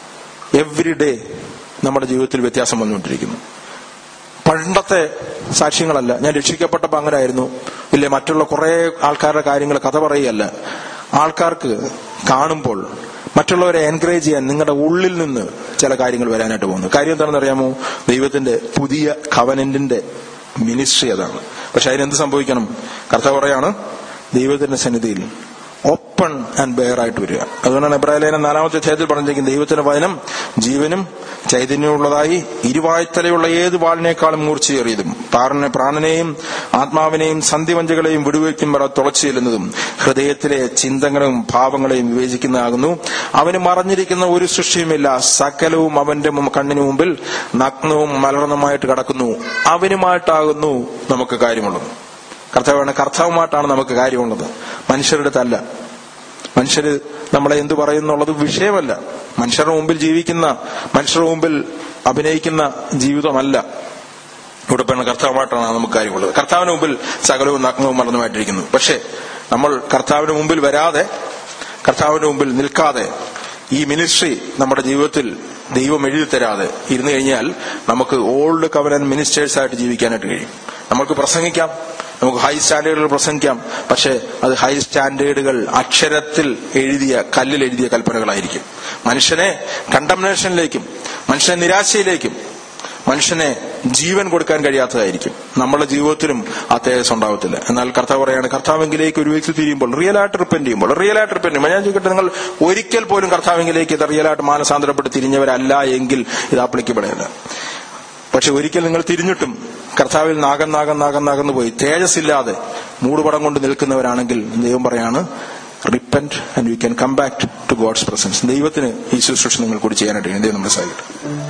S2: every day നമ്മുടെ ജീവിതത്തിൽ വ്യത്യാസം വന്നുകൊണ്ടിരിക്കുന്നു പണ്ടത്തെ സാക്ഷ്യങ്ങളല്ല ഞാൻ രക്ഷിക്കപ്പെട്ടപ്പോൾ അങ്ങനെ ആയിരുന്നു ഇല്ലേ മറ്റുള്ള കുറെ ആൾക്കാരുടെ കാര്യങ്ങൾ കഥ പറയുകയല്ല ആൾക്കാർക്ക് കാണുമ്പോൾ മറ്റുള്ളവരെ എൻകറേജ് ചെയ്യാൻ നിങ്ങളുടെ ഉള്ളിൽ നിന്ന് ചില കാര്യങ്ങൾ വരാനായിട്ട് പോകുന്നു കാര്യം എന്താണെന്ന് അറിയാമോ ദൈവത്തിന്റെ പുതിയ കവനന്റിന്റെ മിനിസ്ട്രി അതാണ് പക്ഷെ അതിനെന്ത് സംഭവിക്കണം കർത്താവ് പറയാണ് ദൈവത്തിന്റെ സന്നിധിയിൽ ഓപ്പൺ ആൻഡ് ബെയർ ആയിട്ട് വരിക അതുകൊണ്ടാണ് എബ്രാഹിലേന നാലാമത്തെ അധ്യായത്തിൽ പറഞ്ഞിരിക്കുന്നത് ദൈവത്തിന്റെ വചനം ജീവനും ചൈതന്യമുള്ളതായി ഇരുവായ്ത്തലയുള്ള ഏത് വാളിനേക്കാളും മൂർച്ചയേറിയതും പ്രാണനെ പ്രാണനെയും ആത്മാവിനെയും സന്ധിവഞ്ചകളെയും വിടുവയ്ക്കും വരെ തുളച്ചു ചെല്ലുന്നതും ഹൃദയത്തിലെ ചിന്തകളും ഭാവങ്ങളെയും വിവേചിക്കുന്നതാകുന്നു അവന് മറഞ്ഞിരിക്കുന്ന ഒരു സൃഷ്ടിയുമില്ല സകലവും അവന്റെ മും- കണ്ണിന് മുമ്പിൽ നഗ്നവും മലർന്നുമായിട്ട് കിടക്കുന്നു അവനുമായിട്ടാകുന്നു നമുക്ക് കാര്യമുള്ളത് കർത്താവാണ് കർത്താവുമായിട്ടാണ് നമുക്ക് കാര്യമുള്ളത് മനുഷ്യരുടെ അടുത്തല്ല മനുഷ്യര് നമ്മളെ എന്തു പറയുന്നുള്ളത് വിഷയമല്ല മനുഷ്യരുടെ മുമ്പിൽ ജീവിക്കുന്ന മനുഷ്യരുടെ മുമ്പിൽ അഭിനയിക്കുന്ന ജീവിതമല്ല ഇവിടെ പറയുന്ന കർത്താവുമായിട്ടാണ് നമുക്ക് കാര്യമുള്ളത് കർത്താവിന് മുമ്പിൽ സകലവും നഗ്നവും മറന്നുമായിട്ടിരിക്കുന്നു പക്ഷേ നമ്മൾ കർത്താവിന് മുമ്പിൽ വരാതെ കർത്താവിന് മുമ്പിൽ നിൽക്കാതെ ഈ മിനിസ്ട്രി നമ്മുടെ ജീവിതത്തിൽ ദൈവം എഴുതി തരാതെ ഇരുന്നു കഴിഞ്ഞാൽ നമുക്ക് ഓൾഡ് കവനൻ മിനിസ്റ്റേഴ്സ് ആയിട്ട് ജീവിക്കാനായിട്ട് കഴിയും നമുക്ക് പ്രസംഗിക്കാം നമുക്ക് ഹൈ സ്റ്റാൻഡേർഡുകൾ പ്രസംഗിക്കാം പക്ഷേ അത് ഹൈ സ്റ്റാൻഡേർഡുകൾ അക്ഷരത്തിൽ എഴുതിയ കല്ലിൽ എഴുതിയ കൽപ്പനകളായിരിക്കും മനുഷ്യനെ കണ്ടംനേഷനിലേക്കും മനുഷ്യനെ നിരാശയിലേക്കും മനുഷ്യനെ ജീവൻ കൊടുക്കാൻ കഴിയാത്തതായിരിക്കും നമ്മുടെ ജീവിതത്തിലും ആ തേജസ് ഉണ്ടാവത്തില്ല എന്നാൽ കർത്താവ് പറയാണ് കർത്താവെങ്കിലേക്ക് ഒരു വ്യക്തി തിരിയുമ്പോൾ റിയൽ ആയിട്ട് റിപ്പൻഡ് ചെയ്യുമ്പോൾ റിയൽ ആയിട്ട് റിപ്പൻഡ് ചെയ്യുമ്പോൾ ഞാൻ ചോദിക്കട്ടെ നിങ്ങൾ ഒരിക്കൽ പോലും കർത്താവെങ്കിലേക്ക് ഇത് റിയൽ ആയിട്ട് മാനസാന്തരപ്പെട്ട് തിരിഞ്ഞവരല്ല എങ്കിൽ ഇത് ആപ്ലിക്കപ്പെടില്ല പക്ഷെ ഒരിക്കൽ നിങ്ങൾ തിരിഞ്ഞിട്ടും കർത്താവിൽ നാഗം നാഗം നാഗം നാഗന്ന് പോയി തേജസ് ഇല്ലാതെ മൂടുപടം കൊണ്ട് നിൽക്കുന്നവരാണെങ്കിൽ ദൈവം പറയാണ് repent and you can come back to God's presence ദൈവത്തിന് ഈ ശുശ്രൂഷ നിങ്ങൾ കൂടി ചെയ്യാനായിട്ട് കഴിയും. ദൈവം നമ്മളെ സഹായിക്കട്ടെ